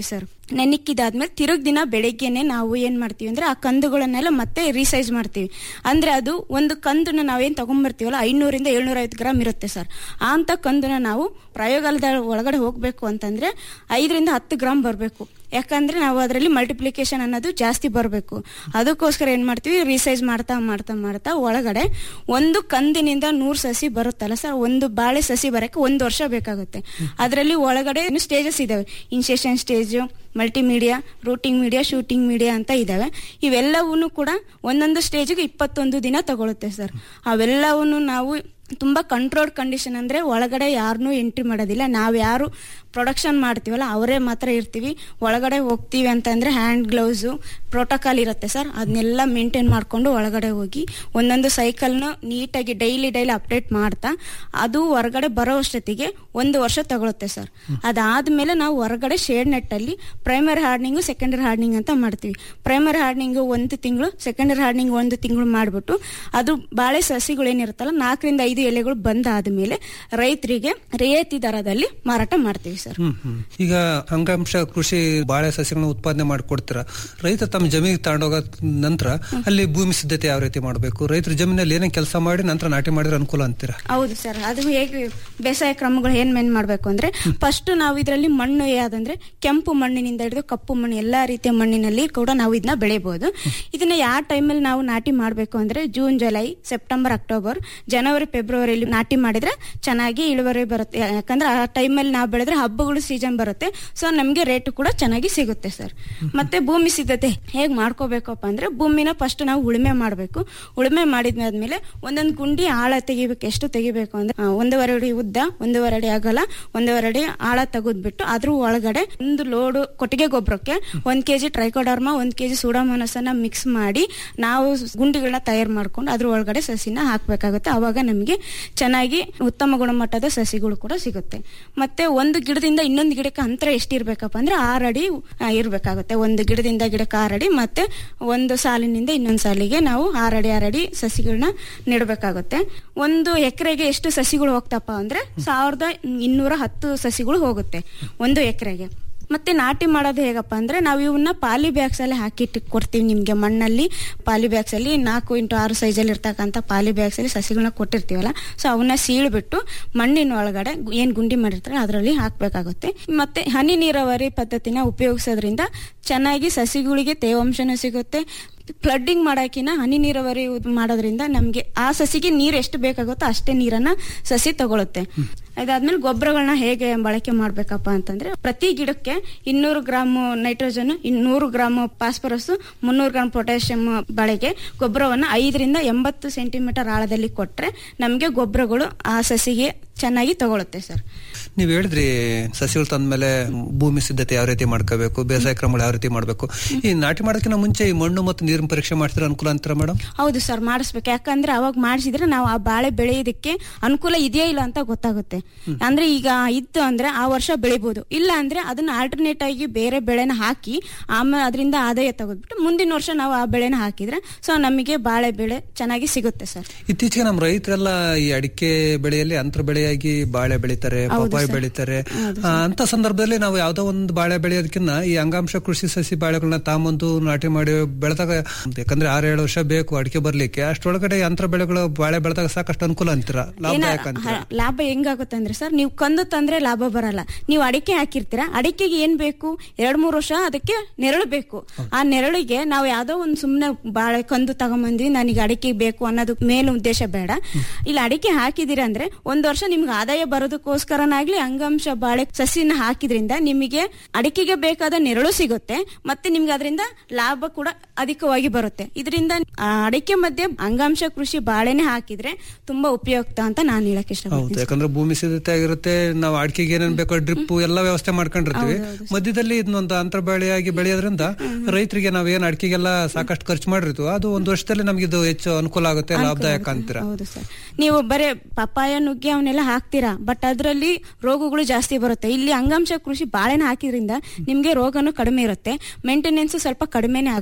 ನೆನಕ್ಕಿದಾದ್ಮೇಲೆ ತಿರುಗ್ ದಿನ ಬೆಳಿಗ್ಗೆನೆ ನಾವು ಏನ್ ಮಾಡ್ತೀವಿ ಅಂದ್ರೆ ಆ ಕಂದುಗಳನ್ನೆಲ್ಲ ಮತ್ತೆ ರೀಸೈಜ್ ಮಾಡ್ತೀವಿ ಅಂದ್ರೆ ಅದು ಒಂದು ಕಂದನ್ನ ನಾವೇನ್ ತಗೊಂಡ್ಬರ್ತೀವಲ್ಲ ಐನೂರಿಂದ ಏಳ್ನೂರ ಐವತ್ತು ಗ್ರಾಮ್ ಇರುತ್ತೆ ಸರ್ ಆ ಅಂತ ಕಂದನ್ನ ನಾವು ಪ್ರಯೋಗಾಲಯದ ಒಳಗಡೆ ಹೋಗ್ಬೇಕು ಅಂತಂದ್ರೆ ಐದರಿಂದ ಹತ್ತು ಗ್ರಾಮ್ ಬರಬೇಕು ಯಾಕಂದ್ರೆ ನಾವು ಅದರಲ್ಲಿ ಮಲ್ಟಿಪ್ಲಿಕೇಶನ್ ಅನ್ನೋದು ಜಾಸ್ತಿ ಬರಬೇಕು ಅದಕ್ಕೋಸ್ಕರ ಏನ್ ಮಾಡ್ತೀವಿ ರೀಸೈಜ್ ಮಾಡ್ತಾ ಮಾಡ್ತಾ ಮಾಡ್ತಾ ಒಳಗಡೆ ಒಂದು ಕಂದಿನಿಂದ ನೂರ್ ಸಸಿ ಬರುತ್ತಲ್ಲ ಸರ್ ಒಂದು ಬಾಳೆ ಸಸಿ ಬರಕ್ಕೆ ಒಂದು ವರ್ಷ ಬೇಕಾಗುತ್ತೆ ಅದರಲ್ಲಿ ಒಳಗಡೆ ಸ್ಟೇಜಸ್ ಇದಾವೆ insertion stage multimedia routing media shooting media ಅಂತ ಇದಾವೆ ಇವೆಲ್ಲವೂ ಕೂಡ ಒಂದೊಂದು ಸ್ಟೇಜ್ಗೆ ಇಪ್ಪತ್ತೊಂದು ದಿನ ತಗೊಳುತ್ತೆ ಸರ್ ಅವೆಲ್ಲವನ್ನು ನಾವು ತುಂಬಾ ಕಂಟ್ರೋಲ್ಡ್ ಕಂಡೀಷನ್ ಅಂದ್ರೆ ಒಳಗಡೆ ಯಾರನ್ನೂ ಎಂಟ್ರಿ ಮಾಡೋದಿಲ್ಲ ನಾವ್ ಯಾರು ಪ್ರೊಡಕ್ಷನ್ ಮಾಡ್ತೀವಲ್ಲ ಅವರೇ ಮಾತ್ರ ಇರ್ತೀವಿ ಒಳಗಡೆ ಹೋಗ್ತೀವಿ ಅಂತಂದ್ರೆ ಹ್ಯಾಂಡ್ ಗ್ಲೌಸು ಪ್ರೋಟೋಕಾಲ್ ಇರುತ್ತೆ ಸರ್ ಅದನ್ನೆಲ್ಲ ಮೇಂಟೈನ್ ಮಾಡ್ಕೊಂಡು ಒಳಗಡೆ ಹೋಗಿ ಒಂದೊಂದು ಸೈಕಲ್ನ ನೀಟಾಗಿ ಡೈಲಿ ಡೈಲಿ ಅಪ್ಡೇಟ್ ಮಾಡ್ತಾ ಅದು ಹೊರಗಡೆ ಬರೋ ಅಷ್ಟೊತ್ತಿಗೆ ಒಂದು ವರ್ಷ ತಗೊಳುತ್ತೆ ಸರ್ ಅದಾದ್ಮೇಲೆ ನಾವು ಹೊರಗಡೆ ಶೇಡ್ ನೆಟ್ ಅಲ್ಲಿ ಪ್ರೈಮರಿ ಹಾರ್ಡ್ನಿಂಗು ಸೆಕೆಂಡರಿ ಹಾರ್ಡ್ನಿಂಗ್ ಅಂತ ಮಾಡ್ತೀವಿ ಪ್ರೈಮರಿ ಹಾರ್ಡ್ನಿಂಗ್ ಒಂದು ತಿಂಗಳು ಸೆಕೆಂಡರಿ ಹಾರ್ಡ್ನಿಂಗ್ ಒಂದು ತಿಂಗಳು ಮಾಡ್ಬಿಟ್ಟು ಅದು ಬಾಳೆ ಸಸಿಗಳು ಏನಿರುತ್ತಲ್ಲ ನಾಲ್ಕರಿಂದ ಐದು ಎಲೆಗಳು ಬಂದಾದ್ಮೇಲೆ ರೈತರಿಗೆ ರಿಯಾಯಿತಿ ದರದಲ್ಲಿ ಮಾರಾಟ ಮಾಡ್ತೀವಿ ಸರ್ ಹ್ಮ್ ಹ್ಮ್. ಈಗ ಅಂಗಾಂಶ ಕೃಷಿ ಬಾಳೆ ಸಸ್ಯಗಳನ್ನ ಉತ್ಪಾದನೆ ಮಾಡಿಕೊಡ್ತೀರಾ ರೈತ ತಮ್ಮ ಜಮೀನಿಗೆ ತಗೊಂಡೋಗ ನಂತರ ಅಲ್ಲಿ ಭೂಮಿ ಸಿದ್ಧತೆ ಯಾವ ರೀತಿ ಮಾಡಬೇಕು ರೈತರ ಜಮೀನಲ್ಲಿ ಏನೇನ್ ಕೆಲಸ ಮಾಡಿ ನಂತರ ನಾಟಿ ಮಾಡಿದ್ರೆ ಅನುಕೂಲ ಅಂತೀರಾ ಹೌದು ಸರ್ ಅದು ಹೇಗೆ ಬೇಸಾಯ ಕ್ರಮಗಳು ಏನ್ ಮೇನ್ ಮಾಡ್ಬೇಕು ಅಂದ್ರೆ ಫಸ್ಟ್ ನಾವು ಇದರಲ್ಲಿ ಮಣ್ಣು ಯಾವ್ದಂದ್ರೆ ಕೆಂಪು ಮಣ್ಣಿನಿಂದ ಹಿಡಿದು ಕಪ್ಪು ಮಣ್ಣು ಎಲ್ಲಾ ರೀತಿಯ ಮಣ್ಣಿನಲ್ಲಿ ಕೂಡ ನಾವು ಇದನ್ನ ಬೆಳೆಯಬಹುದು ಇದನ್ನ ಯಾವ ಟೈಮಲ್ಲಿ ನಾವು ನಾಟಿ ಮಾಡಬೇಕು ಅಂದ್ರೆ ಜೂನ್ ಜುಲೈ ಸೆಪ್ಟೆಂಬರ್ ಅಕ್ಟೋಬರ್ ಜನವರಿ ಫೆಬ್ರವರಿಯಲ್ಲಿ ನಾಟಿ ಮಾಡಿದ್ರೆ ಚೆನ್ನಾಗಿ ಇಳುವರಿ ಬರುತ್ತೆ ಯಾಕಂದ್ರೆ ಆ ಟೈಮಲ್ಲಿ ನಾವು ಬೆಳೆದ್ರೆ ಹಬ್ಬಗಳು ಸೀಸನ್ ಬರುತ್ತೆ ಸೊ ನಮ್ಗೆ ರೇಟ್ ಕೂಡ ಚೆನ್ನಾಗಿ ಸಿಗುತ್ತೆ ಸರ್ ಮತ್ತೆ ಭೂಮಿ ಸಿದ್ಧತೆ ಹೇಗ್ ಮಾಡ್ಕೋಬೇಕಪ್ಪ ಅಂದ್ರೆ ಭೂಮಿನ ಫಸ್ಟ್ ನಾವು ಉಳುಮೆ ಮಾಡಬೇಕು ಉಳುಮೆ ಮಾಡಿದ್ಮೇಲೆ ಒಂದೊಂದು ಗುಂಡಿ ಆಳ ತೆಗಿಬೇಕು ಎಷ್ಟು ತೆಗಿಬೇಕು ಅಂದ್ರೆ ಆ, ಒಂದೂವರೆ ಅಡಿ ಉದ್ದ ಒಂದೂವರೆ ಅಡಿ ಅಗಲ ಒಂದೂವರೆ ಅಡಿ ಆಳ ತೆಗೆದ್ಬಿಟ್ಟು ಅದ್ರ ಒಳಗಡೆ ಒಂದು ಲೋಡು ಕೊಟ್ಟಿಗೆ ಗೊಬ್ಬರಕ್ಕೆ ಒಂದ್ ಕೆಜಿ ಟ್ರೈಕೋಡರ್ಮಾ ಒಂದ್ ಕೆಜಿ ಸೂಡಾಮೋನಸನ್ನ ಮಿಕ್ಸ್ ಮಾಡಿ ನಾವು ಗುಂಡಿಗಳನ್ನ ತಯಾರು ಮಾಡ್ಕೊಂಡು ಅದ್ರ ಒಳಗಡೆ ಸಸಿನ ಹಾಕ್ಬೇಕಾಗುತ್ತೆ ಅವಾಗ ನಮಗೆ ಚೆನ್ನಾಗಿ ಉತ್ತಮ ಗುಣಮಟ್ಟದ ಸಸಿಗಳು ಕೂಡ ಸಿಗುತ್ತೆ ಮತ್ತೆ ಒಂದು ಗಿಡದಿಂದ ಇನ್ನೊಂದು ಗಿಡಕ್ಕೆ ಅಂತರ ಎಷ್ಟಿರ್ಬೇಕಪ್ಪ ಅಂದ್ರೆ ಆರು ಅಡಿ ಆ, ಇರ್ಬೇಕಾಗುತ್ತೆ ಒಂದು ಗಿಡದಿಂದ ಗಿಡಕ್ಕೆ ಆರು ಅಡಿ ಮತ್ತೆ ಒಂದು ಸಾಲಿನಿಂದ ಇನ್ನೊಂದು ಸಾಲಿಗೆ ನಾವು ಆರಡಿ ಆರಡಿ ಸಸಿಗಳನ್ನ ನೆಡಬೇಕಾಗುತ್ತೆ ಒಂದು ಎಕರೆಗೆ ಎಷ್ಟು ಸಸಿಗಳು ಹೋಗ್ತಪ್ಪ ಅಂದ್ರೆ ಸಾವಿರದ ಇನ್ನೂರ ಹತ್ತು ಸಸಿಗಳು ಹೋಗುತ್ತೆ ಒಂದು ಎಕರೆಗೆ ಮತ್ತೆ ನಾಟಿ ಮಾಡೋದು ಹೇಗಪ್ಪ ಅಂದ್ರೆ ನಾವು ಇವನ್ನ ಪಾಲಿ ಬ್ಯಾಗ್ಸ್ ಅಲ್ಲಿ ಹಾಕಿಟ್ಟು ಕೊಡ್ತೀವಿ ನಿಮ್ಗೆ ಮಣ್ಣಲ್ಲಿ ಪಾಲಿ ಬ್ಯಾಗ್ಸ್ ಅಲ್ಲಿ ನಾಲ್ಕು ಇಂಟು ಆರು ಸೈಜ್ ಅಲ್ಲಿ ಇರ್ತಕ್ಕಂಥ ಪಾಲಿ ಬ್ಯಾಗ್ಸ್ ಅಲ್ಲಿ ಸಸಿಗಳನ್ನ ಕೊಟ್ಟಿರ್ತೀವಲ್ಲ ಸೊ ಅವನ್ನ ಸೀಳ್ಬಿಟ್ಟು ಮಣ್ಣಿನ ಒಳಗಡೆ ಗು- ಏನ್ ಗುಂಡಿ ಮಾಡಿರ್ತಾರೆ ಅದರಲ್ಲಿ ಹಾಕ್ಬೇಕಾಗುತ್ತೆ ಮತ್ತೆ ಹನಿ ನೀರಾವರಿ ಪದ್ಧತಿನ ಉಪಯೋಗಿಸೋದ್ರಿಂದ ಚೆನ್ನಾಗಿ ಸಸಿಗಳಿಗೆ ತೇವಾಂಶನೂ ಸಿಗುತ್ತೆ ಫ್ಲಡ್ಡಿಂಗ್ ಮಾಡಾಕಿನ ಹನಿ ನೀರಾವರಿ ಉದ್- ಮಾಡೋದ್ರಿಂದ ನಮ್ಗೆ ಆ ಸಸಿಗೆ ನೀರು ಎಷ್ಟು ಬೇಕಾಗುತ್ತೋ ಅಷ್ಟೇ ನೀರನ್ನ ಸಸಿ ತಗೊಳುತ್ತೆ ಅದಾದ್ಮೇಲೆ ಗೊಬ್ಬರಗಳನ್ನ ಹೇಗೆ ಬಳಕೆ ಮಾಡ್ಬೇಕಪ್ಪ ಅಂತಂದ್ರೆ ಪ್ರತಿ ಗಿಡಕ್ಕೆ ಇನ್ನೂರು ಗ್ರಾಮ್ ನೈಟ್ರೋಜನ್ ಇನ್ನೂರು ಗ್ರಾಮ್ ಫಾಸ್ಫರಸ್ ಮುನ್ನೂರು ಗ್ರಾಮ್ ಪೊಟ್ಯಾಷಿಯಂ ಬಳಕೆ ಗೊಬ್ಬರವನ್ನ ಐದರಿಂದ ಎಂಬತ್ತು ಸೆಂಟಿಮೀಟರ್ ಆಳದಲ್ಲಿ ಕೊಟ್ರೆ ನಮ್ಗೆ ಗೊಬ್ಬರಗಳು ಆ ಸಸಿಗೆ ಚೆನ್ನಾಗಿ ತಗೊಳುತ್ತೆ ಸರ್ ನೀವ್ ಹೇಳಿದ್ರಿ ಸಸಿಗಳು ತಂದ್ಮೇಲೆ ಭೂಮಿ ಸಿದ್ಧತೆ ಯಾವ ರೀತಿ ಮಾಡ್ಕೋಬೇಕು ಬೇಸಾಯ ಕ್ರಮಗಳು ಯಾವ ರೀತಿ ಮಾಡ್ಬೇಕು ಈ ನಾಟಿ ಮಾಡೋದಕ್ಕಿಂತ ಮುಂಚೆ ಈ ಮಣ್ಣು ಮತ್ತು ನೀರಿನ ಪರೀಕ್ಷೆ ಮಾಡ್ತಿರೋ ಅನುಕೂಲ ಅಂತೀರಾ ಮೇಡಮ್ ಹೌದು ಸರ್ ಮಾಡಿಸ್ಬೇಕು ಯಾಕಂದ್ರೆ ಅವಾಗ ಮಾಡಿಸಿದ್ರೆ ನಾವು ಆ ಬಾಳೆ ಬೆಳೆಯೋದಕ್ಕೆ ಅನುಕೂಲ ಇದೆಯಾ ಇಲ್ಲ ಅಂತ ಗೊತ್ತಾಗುತ್ತೆ ಅಂದ್ರೆ ಈಗ ಇತ್ತು ಅಂದ್ರೆ ಆ ವರ್ಷ ಬೆಳಿಬಹುದು ಇಲ್ಲ ಅಂದ್ರೆ ಅದನ್ನ ಆಲ್ಟರ್ನೇಟ್ ಆಗಿ ಬೇರೆ ಬೆಳೆನ ಹಾಕಿ ಆಮೇಲೆ ಅದರಿಂದ ಆದಾಯ ತೆಗೆದ್ಬಿಟ್ಟು ಮುಂದಿನ ವರ್ಷ ನಾವು ಆ ಬೆಳೆನ ಹಾಕಿದ್ರೆ ಸೊ ನಮಗೆ ಬಾಳೆ ಬೆಳೆ ಚೆನ್ನಾಗಿ ಸಿಗುತ್ತೆ ಸರ್ ಇತ್ತೀಚೆಗೆ ನಮ್ಮ ರೈತರೆಲ್ಲ ಈ ಅಡಿಕೆ ಬೆಳೆಯಲ್ಲಿ ಅಂತರ ಬೆಳೆಯಾಗಿ ಬಾಳೆ ಬೆಳಿತಾರೆ ಹೌದು ಪಪ್ಪಾಯ ಸರ್. ಬೆಳಿತಾರೆ ಹೌದು ಆ, ಅಂತ ಸಂದರ್ಭದಲ್ಲಿ ನಾವು ಯಾವ್ದೋ ಒಂದು ಬಾಳೆ ಬೆಳೆಯೋದಕ್ಕಿಂತ ಈ ಅಂಗಾಂಶ ಕೃಷಿ ಸಸಿ ಬಾಳೆಗಳನ್ನ ತಾಂಬಂದು ನಾಟಿ ಮಾಡಿ ಬೆಳೆದಾಗ ಯಾಕಂದ್ರೆ ಆರು ಏಳು ವರ್ಷ ಬೇಕು ಅಡಿಕೆ ಬರ್ಲಿಕ್ಕೆ ಅಷ್ಟೊಳಗಡೆ ಅಂತರ ಬೆಳೆಗಳು ಬಾಳೆ ಬೆಳೆದಾಗ ಸಾಕಷ್ಟು ಅನುಕೂಲ ಅಂತೀರಾ ಏನ ಲಾಭದಾಯಕ ಅಂತೀರಾ ಹ- ಲಾಭ ಹೆಂಗಾಗುತ್ತೆ ಅಂದ್ರೆ ಸರ್ ನೀವು ಕಂದು ತಂದ್ರೆ ಲಾಭ ಬರಲ್ಲ ನೀವು ಅಡಿಕೆ ಹಾಕಿರ್ತೀರಾ ಅಡಿಕೆಗೆ ಏನ್ ಬೇಕು ಎರಡ್ ಮೂರು ವರ್ಷ ಅದಕ್ಕೆ ನೆರಳು ಬೇಕು ಆ ನೆರಳಿಗೆ ನಾವು ಯಾವ್ದೋ ಒಂದು ಸುಮ್ನೆ ಬಾಳೆ ಕಂದು ತಗೊಂಬಂದ್ವಿ ನನಗೆ ಅಡಿಕೆ ಬೇಕು ಅನ್ನೋದು ಮೇನ್ ಉದ್ದೇಶ ಬೇಡ ಇಲ್ಲಿ ಅಡಿಕೆ ಹಾಕಿದಿರ ಅಂದ್ರೆ ಒಂದ್ ವರ್ಷ ನಿಮ್ಗೆ ಆದಾಯ ಬರೋದಕ್ಕೋಸ್ಕರನಾಗ್ಲಿ ಅಂಗಾಂಶ ಬಾಳೆ ಸಸಿನ ಹಾಕಿದ್ರಿಂದ ನಿಮಗೆ ಅಡಿಕೆಗೆ ಬೇಕಾದ ನೆರಳು ಸಿಗುತ್ತೆ ಮತ್ತೆ ನಿಮ್ಗೆ ಅದರಿಂದ ಲಾಭ ಕೂಡ ಅಧಿಕವಾಗಿ ಬರುತ್ತೆ ಇದರಿಂದ ಆ ಅಡಿಕೆ ಮಧ್ಯೆ ಅಂಗಾಂಶ ಕೃಷಿ ಬಾಳೆನೆ ಹಾಕಿದ್ರೆ ತುಂಬಾ ಉಪಯುಕ್ತ ಅಂತ ನಾನು ಹೇಳಕ್ ಹೌದು ಇಷ್ಟಪಡ್ತೀನಿ ಯಾಕಂದ್ರೆ ಭೂಮಿ ಸಿದ್ಧತೆ ಆಗಿರುತ್ತೆ ನಾವು ಅಡಿಕೆಗೆ ಏನೇನ್ ಬೇಕೋ ಡ್ರಿಪ್ ಎಲ್ಲ ವ್ಯವಸ್ಥೆ ಮಾಡ್ಕೊಂಡಿರ್ತೀವಿ ಮಧ್ಯದಲ್ಲಿ ಇದನ್ನೊಂದು ಅಂತರ ಬೆಳೆಯಾಗಿ ಬೆಳೆಯೋದ್ರಿಂದ ರೈತರಿಗೆ ನಾವೇನ್ ಅಡಿಕೆಗೆಲ್ಲ ಸಾಕಷ್ಟು ಖರ್ಚು ಮಾಡಿರ್ತೀವಿ ಅದು ಒಂದು ವರ್ಷದಲ್ಲಿ ನಮ್ಗೆ ಇದು ಹೆಚ್ಚು ಅನುಕೂಲ ಆಗುತ್ತೆ ಲಾಭದಾಯಕ ಅಂತೀರಾ ಹೌದು ಸರ್ ನೀವು ಬರೇ ಪಪ್ಪಾಯ ನುಗ್ಗೆ ಅವನ್ನೆಲ್ಲ ಹಾಕ್ತೀರಾ ಬಟ್ ಅದರಲ್ಲಿ ರೋಗಗಳು ಜಾಸ್ತಿ ಬರುತ್ತೆ ಇಲ್ಲಿ ಅಂಗಾಂಶ ಕೃಷಿ ಬಾಳೆನ ಹಾಕಿದ್ರಿಂದ ನಿಮ್ಗೆ ರೋಗನು ಕಡಿಮೆ ಇರುತ್ತೆ ಮೇಂಟೆನೆನ್ಸ್ ಸ್ವಲ್ಪ ಕಡಿಮೆನೆ ಆಗುತ್ತೆ ಅಂತ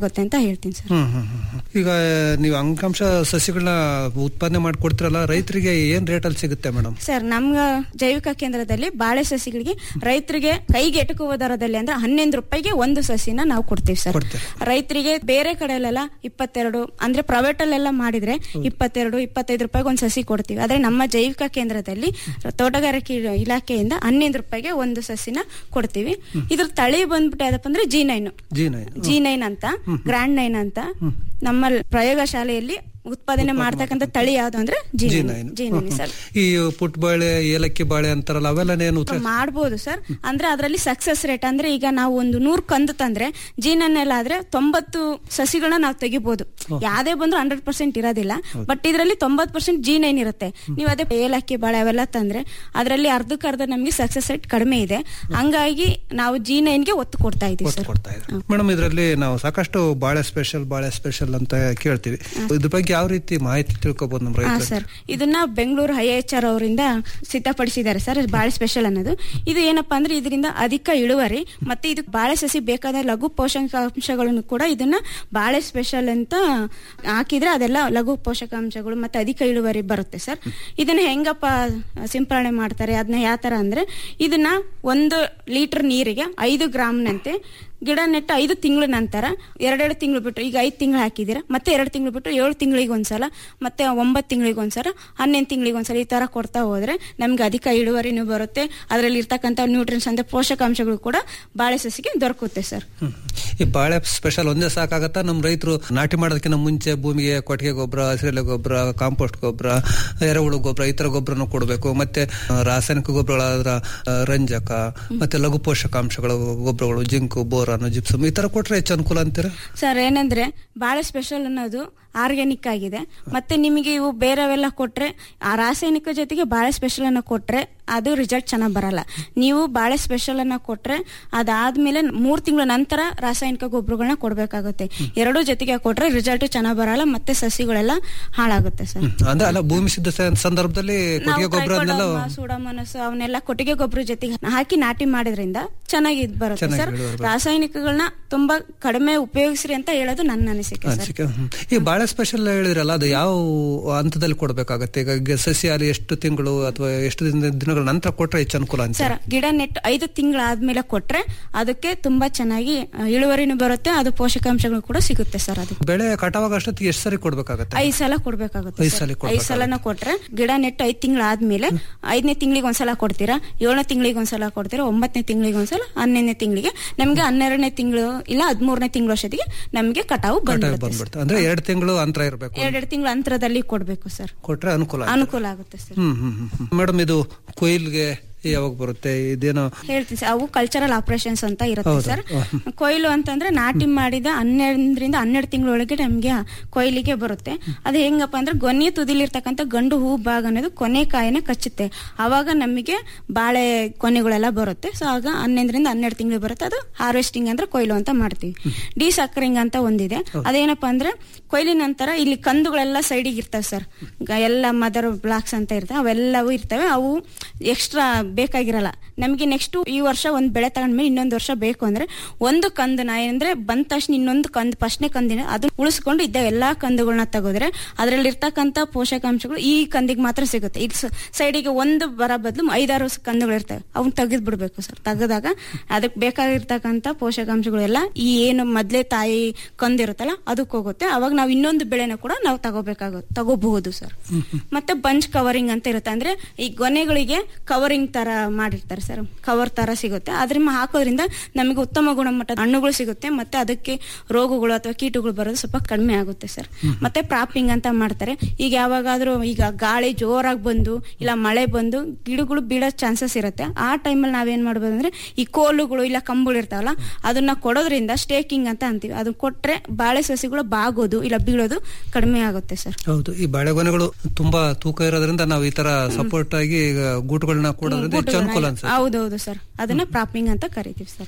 ಹೇಳ್ತೀನಿ ಸರ್ ಹ್ಮ್ ಹ್ಮ್ ಹ್ಮ್ ಹ್ಮ್. ಈಗ ನೀವು ಅಂಗಾಂಶ ಸಸಿಗಳನ್ನ ಉತ್ಪಾದನೆ ಮಾಡ್ಕೊಡ್ತಿರಲ್ಲ ರೈತರಿಗೆ ಏನ್ ರೇಟಲ್ಲಿ ಸಿಗುತ್ತೆ ಮೇಡಮ್ ಸರ್ ನಮ್ಗ ಜೈವಿಕ ಕೇಂದ್ರದಲ್ಲಿ ಬಾಳೆ ಸಸಿಗಳಿಗೆ ರೈತರಿಗೆ ಕೈಗೆ ಎಟಕುವ ದರದಲ್ಲಿ ಅಂದ್ರೆ ಹನ್ನೊಂದು ರೂಪಾಯಿಗೆ ಒಂದು ಸಸಿನ ನಾವು ಕೊಡ್ತೀವಿ ಸರ್ ರೈತರಿಗೆ ಬೇರೆ ಕಡೆಯಲ್ಲೆಲ್ಲ ಇಪ್ಪತ್ತೆರಡು ಅಂದ್ರೆ ಪ್ರೈವೇಟ್ ಅಲ್ಲೆಲ್ಲ ಮಾಡಿದ್ರೆ ಇಪ್ಪತ್ತೆರಡು ಇಪ್ಪತ್ತೈದು ರೂಪಾಯಿಗೆ ಒಂದು ಸಸಿ ಕೊಡ್ತೀವಿ ಆದ್ರೆ ನಮ್ಮ ಜೈವಿಕ ಕೇಂದ್ರದಲ್ಲಿ ತೋಟಗಾರಿಕೆ ಇಲಾಖೆಯಿಂದ ಹನ್ನೊಂದು ರೂಪಾಯಿಗೆ ಒಂದು ಸಸಿನ ಕೊಡ್ತೀವಿ ಇದ್ರ ತಳಿ ಬಂದ್ಬಿಟ್ಟು ಯಾವ್ದಪ್ಪ ಅಂದ್ರೆ G nine G nine G nine ಅಂತ ಗ್ರ್ಯಾಂಡ್ ನೈನ್ ಅಂತ ನಮ್ಮ ಪ್ರಯೋಗಶಾಲೆಯಲ್ಲಿ ಉತ್ಪಾದನೆ ಮಾಡ್ತಕ್ಕಂಥ ತಳಿ ಯಾವ್ದು ಅಂದ್ರೆ G G nine nine G nine sir ಈ ಪುಟ್ ಬಾಳೆ ಏಲಕ್ಕಿ ಬಾಳೆ ಅಂತಾರಲ್ಲ ಅವೆಲ್ಲ ಏನು ಮಾಡ್ಬೋದು ಸರ್ ಅಂದ್ರೆ ಅದರಲ್ಲಿ ಸಕ್ಸಸ್ ರೇಟ್ ಅಂದ್ರೆ ಈಗ ನಾವು ಒಂದು ನೂರ್ ಕಂದು ತಂದ್ರೆ ಜೀನನ್ನೆಲ್ಲ ಆದ್ರೆ ತೊಂಬತ್ತು ಸಸಿಗಳನ್ನ ನಾವು ತೆಗಿಬಹುದು ಯಾವ್ದೇ ಬಂದ್ರು ಹಂಡ್ರೆಡ್ ಪರ್ಸೆಂಟ್ ಇರೋದಿಲ್ಲ ಬಟ್ ಇದರಲ್ಲಿ ತೊಂಬತ್ ಪರ್ಸೆಂಟ್ ಜಿ ನೈನ್ ಇರುತ್ತೆ ನೀವು ಅದೇ ಏಲಕ್ಕಿ ಬಾಳೆ ಅವೆಲ್ಲ ತಂದ್ರೆ ಅದರಲ್ಲಿ ಅರ್ಧಕ್ಕೆ ಅರ್ಧ ನಮಗೆ ಸಕ್ಸಸ್ ರೇಟ್ ಕಡಿಮೆ ಇದೆ ಹಂಗಾಗಿ ನಾವು ಜಿ ನೈನ್ಗೆ ಒತ್ತು ಕೊಡ್ತಾ ಇದೀವಿ ಸರ್ ಮೇಡಮ್ ಇದರಲ್ಲಿ ನಾವು ಸಾಕಷ್ಟು ಬಾಳೆ ಸ್ಪೆಷಲ್ ಬಾಳೆ ಸ್ಪೆಷಲ್ ಅಂತ ಕೇಳ್ತೀವಿ ಇದ್ರ ಬಗ್ಗೆ ಯಾವ ರೀತಿ ಮಾಹಿತಿ ತಿಳ್ಕೊಬಹುದು ನಮ್ಮ ಹಾ ರೈತರು ಸರ್ ಇದನ್ನ ಬೆಂಗಳೂರು ಐ ಎಚ್ ಆರ್ ಅವರಿಂದ ಸಿದ್ಧಪಡಿಸಿದ್ದಾರೆ ಸರ್ ಬಾಳೆ ಸ್ಪೆಷಲ್ ಅನ್ನೋದು ಇದು ಏನಪ್ಪಾ ಅಂದ್ರೆ ಇದರಿಂದ ಅಧಿಕ ಇಳುವರಿ ಮತ್ತೆ ಇದು ಬಾಳೆ ಸಸಿ ಬೇಕಾದ ಲಘು ಪೋಷಕಾಂಶಗಳನ್ನು ಕೂಡ ಇದನ್ನ ಬಾಳೆ ಸ್ಪೆಷಲ್ ಅಂತ ಹಾಕಿದ್ರೆ ಅದೆಲ್ಲ ಲಘು ಪೋಷಕಾಂಶಗಳು ಮತ್ತೆ ಅಧಿಕ ಇಳುವರಿ ಬರುತ್ತೆ ಸರ್ ಇದನ್ನ ಹೆಂಗಪ್ಪ ಸಿಂಪರಣೆ ಮಾಡ್ತಾರೆ ಅದನ್ನ ಯಾವ ತರ ಅಂದ್ರೆ ಇದನ್ನ ಒಂದು ಲೀಟರ್ ನೀರಿಗೆ ಐದು ಗ್ರಾಮ್ನಂತೆ ಗಿಡ ನೆಟ್ಟು ಐದು ತಿಂಗಳ ನಂತರ ಎರಡೆರಡು ತಿಂಗಳು ಬಿಟ್ಟು ಈಗ ಐದು ತಿಂಗಳು ಹಾಕಿದ್ದೀರಾ ಮತ್ತೆ ಎರಡು ತಿಂಗಳು ಬಿಟ್ಟು ಏಳು ತಿಂಗಳಿಗೆ ಒಂದ್ಸಲ ಮತ್ತೆ ಒಂಬತ್ತು ತಿಂಗಳಿಗೆ ಒಂದ್ಸಲ ಹನ್ನೊಂದು ತಿಂಗಳಿಗೆ ಒಂದ್ಸಲ ಈ ತರ ಕೊಡ್ತಾ ಹೋದ್ರೆ ನಮ್ಗೆ ಅಧಿಕ ಇಳುವರಿನೂ ಬರುತ್ತೆ ಅದರಲ್ಲಿ ಇರ್ತಕ್ಕಂಥ ನ್ಯೂಟ್ರಿಯನ್ಸ್ ಅಂದ್ರೆ ಪೋಷಕಾಂಶಗಳು ಕೂಡ ಬಾಳೆ ಸಸಿಗೆ ದೊರಕುತ್ತೆ ಸರ್ ಈ ಬಾಳೆ ಸ್ಪೆಷಲ್ ಒಂದೇ ಸಾಕಾಗತ್ತಾ ನಮ್ಮ ರೈತರು ನಾಟಿ ಮಾಡೋದಕ್ಕಿಂತ ಮುಂಚೆ ಭೂಮಿಗೆ ಕೊಟ್ಟಿಗೆ ಗೊಬ್ಬರ ಹಸಿರೆಲೆ ಗೊಬ್ಬರ ಕಾಂಪೋಸ್ಟ್ ಗೊಬ್ಬರ ಎರೆಹುಳು ಗೊಬ್ಬರ ಈ ತರ ಗೊಬ್ಬರನು ಕೊಡಬೇಕು ಮತ್ತೆ ಆ, ರಾಸಾಯನಿಕ ಗೊಬ್ಬರಗಳಾದ ಆ, ರಂಜಕ ಮತ್ತೆ ಲಘು ಪೋಷಕಾಂಶಗಳು ಗೊಬ್ಬರಗಳು ಜಿಂಕು ಬೋರಾನು ಜಿಪ್ಸಮ್ ಈ ತರ ಕೊಟ್ರೆ ಹೆಚ್ಚು ಅನುಕೂಲ ಅಂತೀರಾ ಸರ್ ಏನಂದ್ರೆ ಬಾಳೆ ಸ್ಪೆಷಲ್ ಅನ್ನೋದು ಆರ್ಗ್ಯಾನಿಕ್ ಆಗಿದೆ ಮತ್ತೆ ನಿಮಗೆ ಇವು ಬೇರೆವೆಲ್ಲ ಕೊಟ್ರೆ ಆ ರಾಸಾಯನಿಕ ಜೊತೆಗೆ ಬಾಳೆ ಸ್ಪೆಷಲ್ ಅನ್ನ ಕೊಟ್ರೆ ಅದು ರಿಸಲ್ಟ್ ಚೆನ್ನಾಗ್ ಬರಲ್ಲ ನೀವು ಬಾಳೆ ಸ್ಪೆಷಲ್ ಅನ್ನ ಕೊಟ್ರೆ ಅದಾದ್ಮೇಲೆ ಮೂರ್ ತಿಂಗಳ ನಂತರ ರಾಸಾಯನಿಕ ಗೊಬ್ಬರಗಳನ್ನ ಕೊಡ್ಬೇಕಾಗುತ್ತೆ ಎರಡೂ ಜೊತೆಗೆ ಕೊಟ್ರೆ ರಿಸಲ್ಟ್ ಚೆನ್ನಾಗ್ ಬರಲ್ಲ ಮತ್ತೆ ಸಸಿಗಳೆಲ್ಲ ಹಾಳಾಗುತ್ತೆ ಸರ್ ಅಂದ್ರೆ ಅಲ್ಲ ಭೂಮಿ ಸಿದ್ಧ ಸ- ಸಂದರ್ಭದಲ್ಲಿ ಕೊಟ್ಟಿಗೆ ಗೊಬ್ಬರ ಅದನ್ನೆಲ್ಲ ಸೂಡಮನಸ್ ಅವನ್ನೆಲ್ಲ ಕೊಟ್ಟಿಗೆ ಗೊಬ್ಬರ ಜೊತೆಗೆ ಹಾಕಿ ನಾಟಿ ಮಾಡೋದ್ರಿಂದ ಚೆನ್ನಾಗಿ ಇದ್ ಬರುತ್ತೆ ಚೆನ್ನಾಗಿ ಸರ್ ಇಳುವರಿ ಬರುತ್ತೆ. ರಾಸಾಯನಿಕಗಳನ್ನ ತುಂಬಾ ಕಡಿಮೆ ಉಪಯೋಗಿಸ್ರಿ ಅಂತ ಹೇಳೋದು ನನ್ನ ಅನಿಸಿಕೆ ಸರ್ ಅನಿಸಿಕೆ ಹ್ಮ್. ಈ ಬಾಳೆ ಸ್ಪೆಷಲ್ ಹೇಳಿದ್ರಲ್ಲ ಅದು ಯಾವ ಹಂತದಲ್ಲಿ ಕೊಡ್ಬೇಕಾಗತ್ತೆ ಈಗ ಗ- ಸಸಿ ಅಲ್ಲಿ ಎಷ್ಟು ತಿಂಗಳು ಅಥವಾ ಎಷ್ಟು ದಿನ ದಿನಗಳ ನಂತರ ಕೊಟ್ರೆ ಹೆಚ್ಚು ಅನುಕೂಲ ಅಂತ ಸರ್ ಗಿಡ ನೆಟ್ಟು ಐದು ತಿಂಗಳಾದ್ಮೇಲೆ ಕೊಟ್ರೆ ಅದಕ್ಕೆ ತುಂಬಾ ಚೆನ್ನಾಗಿ ಆ, ಇಳುವರಿನೂ ಬರುತ್ತೆ ಅದು ಪೋಷಕಾಂಶಗಳು ಕೂಡ ಸಿಗುತ್ತೆ ಸರ್ ಅದು ಬೆಳೆ ಕಟಾವಾಗ ಅಷ್ಟೊತ್ತಿಗೆ ಎಷ್ಟು ಸರಿ ಕೊಡ್ಬೇಕಾಗತ್ತೆ ಐದ್ ಸಲ ಕೊಡ್ಬೇಕಾಗುತ್ತೆ ಐದ್ ಸರ್. ಸಲ ಐದ್ ಕೊಡ್ಬೇಕಾಗುತ್ತೆ. ಸಲನ ಕೊಟ್ರೆ ಗಿಡ ನೆಟ್ಟು ಐದ್ ತಿಂಗಳಾದ್ಮೇಲೆ ಐದನೇ ತಿಂಗಳಿಗೆ ಒಂದ್ಸಲ ಕೊಡ್ತೀರಾ ಏಳನೇ ತಿಂಗಳಿಗೆ ಒಂದ್ಸಲ ಕೊಡ್ತೀರಾ ಒಂಬತ್ತನೇ ತಿಂಗಳಿಗೆ ಒಂದ್ಸಲ ಹನ್ನೊಂದನೇ ತಿಂಗಳಿಗೆ ನಮ್ಗೆ ಹನ್ನೆರಡನೇ ತಿಂಗಳು ಇಲ್ಲ ಹದಿಮೂರನೇ ತಿಂಗಳು ಅಷ್ಟೊತ್ತಿಗೆ ನಮ್ಗೆ ಕಟಾವು ಕಟಾವ್ ಬಂದ್ಬಿಡುತ್ತೆ ಬಂದ್ಬಿಡುತ್ತೆ ಅಂದ್ರೆ ಎರಡು ತಿಂಗಳು ಅಂತರ ಇರಬೇಕು ಎರಡೆರಡು ತಿಂಗಳ ಅಂತರದಲ್ಲಿ ಕೊಡ್ಬೇಕು ಸರ್ ಕೊಟ್ರೆ ಅನುಕೂಲ ಆಗುತ್ತೆ. ಅನುಕೂಲ ಆಗುತ್ತೆ ಸರ್ ಹ್ಮ್ ಹ್ಮ್ ಹ್ಮ್ ಮೇಡಮ್ ಇದು ಕೊಯ್ಲ್ಗೆ ಯಾವಾಗ ಬರುತ್ತೆ ಇದೇನೋ ಹೇಳ್ತೀನಿ ಸರ್ ಅವು ಕಲ್ಚರಲ್ ಆಪರೇಷನ್ಸ್ ಅಂತ ಇರುತ್ತೆ ಹೌದಾ? ಸರ್ ಕೊಯ್ಲು ಅಂತಂದ್ರೆ ನಾಟಿ ಮಾಡಿದ ಹನ್ನೆರಡರಿಂದ ಹನ್ನೆರಡು ತಿಂಗಳೊಳಗೆ ನಮ್ಗೆ ಕೊಯ್ಲಿಗೆ ಬರುತ್ತೆ ಅದು ಹೆಂಗಪ್ಪ ಅಂದ್ರೆ ಗೊನೆ ತುದಿಲಿರ್ತಕ್ಕಂಥ ಗಂಡು ಹೂ ಭಾಗ ಅನ್ನೋದು ಕೊನೆ ಕಾಯಿನ ಕಚ್ಚುತ್ತೆ ಅವಾಗ ನಮಗೆ ಬಾಳೆ ಕೊನೆಗಳೆಲ್ಲ ಬರುತ್ತೆ ಸೊ ಆಗ ಹನ್ನೊಂದರಿಂದ ಹನ್ನೆರಡು ತಿಂಗಳು ಬರುತ್ತೆ ಅದು ಹಾರ್ವೆಸ್ಟಿಂಗ್ ಅಂದ್ರೆ ಕೊಯ್ಲು ಅಂತ ಮಾಡ್ತೀವಿ ಡಿ ಸಕ್ಕರಿಂಗ್ ಅಂತ ಒಂದಿದೆ ಅದೇನಪ್ಪ ಅಂದ್ರೆ ಕೊಯ್ಲಿನ ನಂತರ ಇಲ್ಲಿ ಕಂದುಗಳೆಲ್ಲ ಸೈಡಿಗೆ ಇರ್ತವೆ ಸರ್ ಎಲ್ಲ ಮದರ್ ಬ್ಲಾಕ್ಸ್ ಅಂತ ಇರ್ತವೆ ಅವೆಲ್ಲವೂ ಇರ್ತವೆ ಅವು ಎಕ್ಸ್ಟ್ರಾ ಬೇಕಾಗಿರಲ್ಲ ನಮಗೆ ನೆಕ್ಸ್ಟ್ ಈ ವರ್ಷ ಒಂದ್ ಬೆಳೆ ತಗೊಂಡ್ಮೇಲೆ ಇನ್ನೊಂದು ವರ್ಷ ಬೇಕು ಅಂದ್ರೆ ಒಂದು ಕಂದನ ಏನಂದ್ರೆ ಬಂದ ತಕ್ಷಣ ಇನ್ನೊಂದು ಕಂದ್ ಫಸ್ಟ್ನೇ ಕಂದಿನ ಅದನ್ನ ಉಳಿಸ್ಕೊಂಡು ಇದ್ದ ಎಲ್ಲಾ ಕಂದುಗಳನ್ನ ತೆಗೆದ್ರೆ ಅದರಲ್ಲಿ ಇರ್ತಕ್ಕಂತ ಪೋಷಕಾಂಶಗಳು ಈ ಕಂದಿಗೆ ಮಾತ್ರ ಸಿಗುತ್ತೆ ಈಗ ಸೈಡಿಗೆ ಒಂದು ಬರೋ ಬದಲು ಐದಾರು ಕಂದುಗಳು ಇರ್ತವೆ ಅವನ್ನ ತೆಗೆದ್ ಬಿಡ್ಬೇಕು ಸರ್ ತೆಗೆದಾಗ ಅದಕ್ಕೆ ಬೇಕಾಗಿರ್ತಕ್ಕಂತ ಪೋಷಕಾಂಶಗಳೆಲ್ಲ ಈ ಏನು ಮೊದ್ಲೇ ತಾಯಿ ಕಂದಿರುತ್ತಲ್ಲ ಅದಕ್ಕೆ ಹೋಗುತ್ತೆ ಅವಾಗ ನಾವು ಇನ್ನೊಂದು ಬೆಳೆನ ಕೂಡ ನಾವು ತಗೋಬೇಕಾಗುತ್ತೆ ತಗೋಬಹುದು ಸರ್ ಮತ್ತೆ ಬಂಚ್ ಕವರಿಂಗ್ ಅಂತ ಇರುತ್ತೆ ಅಂದ್ರೆ ಈ ಗೊನೆಗಳಿಗೆ ಕವರಿಂಗ್ ತರ ಮಾಡಿರ್ತಾರೆ ಸರ್ ಕವರ್ ತರ ಸಿಗುತ್ತೆ ಅದ್ರಿಂದ ಹಾಕೋದ್ರಿಂದ ನಮಗೆ ಉತ್ತಮ ಗುಣಮಟ್ಟದ ಹಣ್ಣುಗಳು ಸಿಗುತ್ತೆ ಮತ್ತೆ ಅದಕ್ಕೆ ರೋಗಗಳು ಅಥವಾ ಕೀಟಗಳು ಬರೋದು ಸ್ವಲ್ಪ ಕಡಿಮೆ ಆಗುತ್ತೆ ಸರ್ ಮತ್ತೆ ಪ್ರಾಪಿಂಗ್ ಅಂತ ಮಾಡ್ತಾರೆ ಈಗ ಯಾವಾಗಾದ್ರೂ ಈಗ ಗಾಳಿ ಜೋರಾಗಿ ಬಂದು ಇಲ್ಲ ಮಳೆ ಬಂದು ಗಿಡಗಳು ಬೀಳೋ ಚಾನ್ಸಸ್ ಇರುತ್ತೆ ಆ ಟೈಮಲ್ಲಿ ನಾವೇನ್ ಮಾಡ್ಬೋದು ಅಂದ್ರೆ ಈ ಕೋಲುಗಳು ಇಲ್ಲ ಕಂಬಗಳು ಇರ್ತಾವಲ್ಲ ಅದನ್ನ ಕೊಡೋದ್ರಿಂದ ಸ್ಟೇಕಿಂಗ್ ಅಂತ ಅಂತೀವಿ ಅದನ್ನ ಕೊಟ್ರೆ ಬಾಳೆ ಸಸಿಗಳು ಬಾಗೋದು ಇಲ್ಲ ಬೀಳೋದು ಕಡಿಮೆ ಆಗುತ್ತೆ ಸರ್ ಹೌದು ಈ ಬಾಳೆಗೊನೆಗಳು ತುಂಬಾ ತೂಕ ಇರೋದ್ರಿಂದ ನಾವು ಈ ತರ ಸಪೋರ್ಟ್ ಆಗಿ ಈಗ ಗೂಟುಗಳನ್ನ ಕೊಡೋದ್ರಿಂದ ಹೆಚ್ಚು ಅನುಕೂಲ ಅನ್ಸುತ್ತೆ ಹೌದೌದು ಸರ್ ಅದನ್ನ ಪ್ರಾಪಿಂಗ್ ಅಂತ ಕರಿತೀವಿ ಸರ್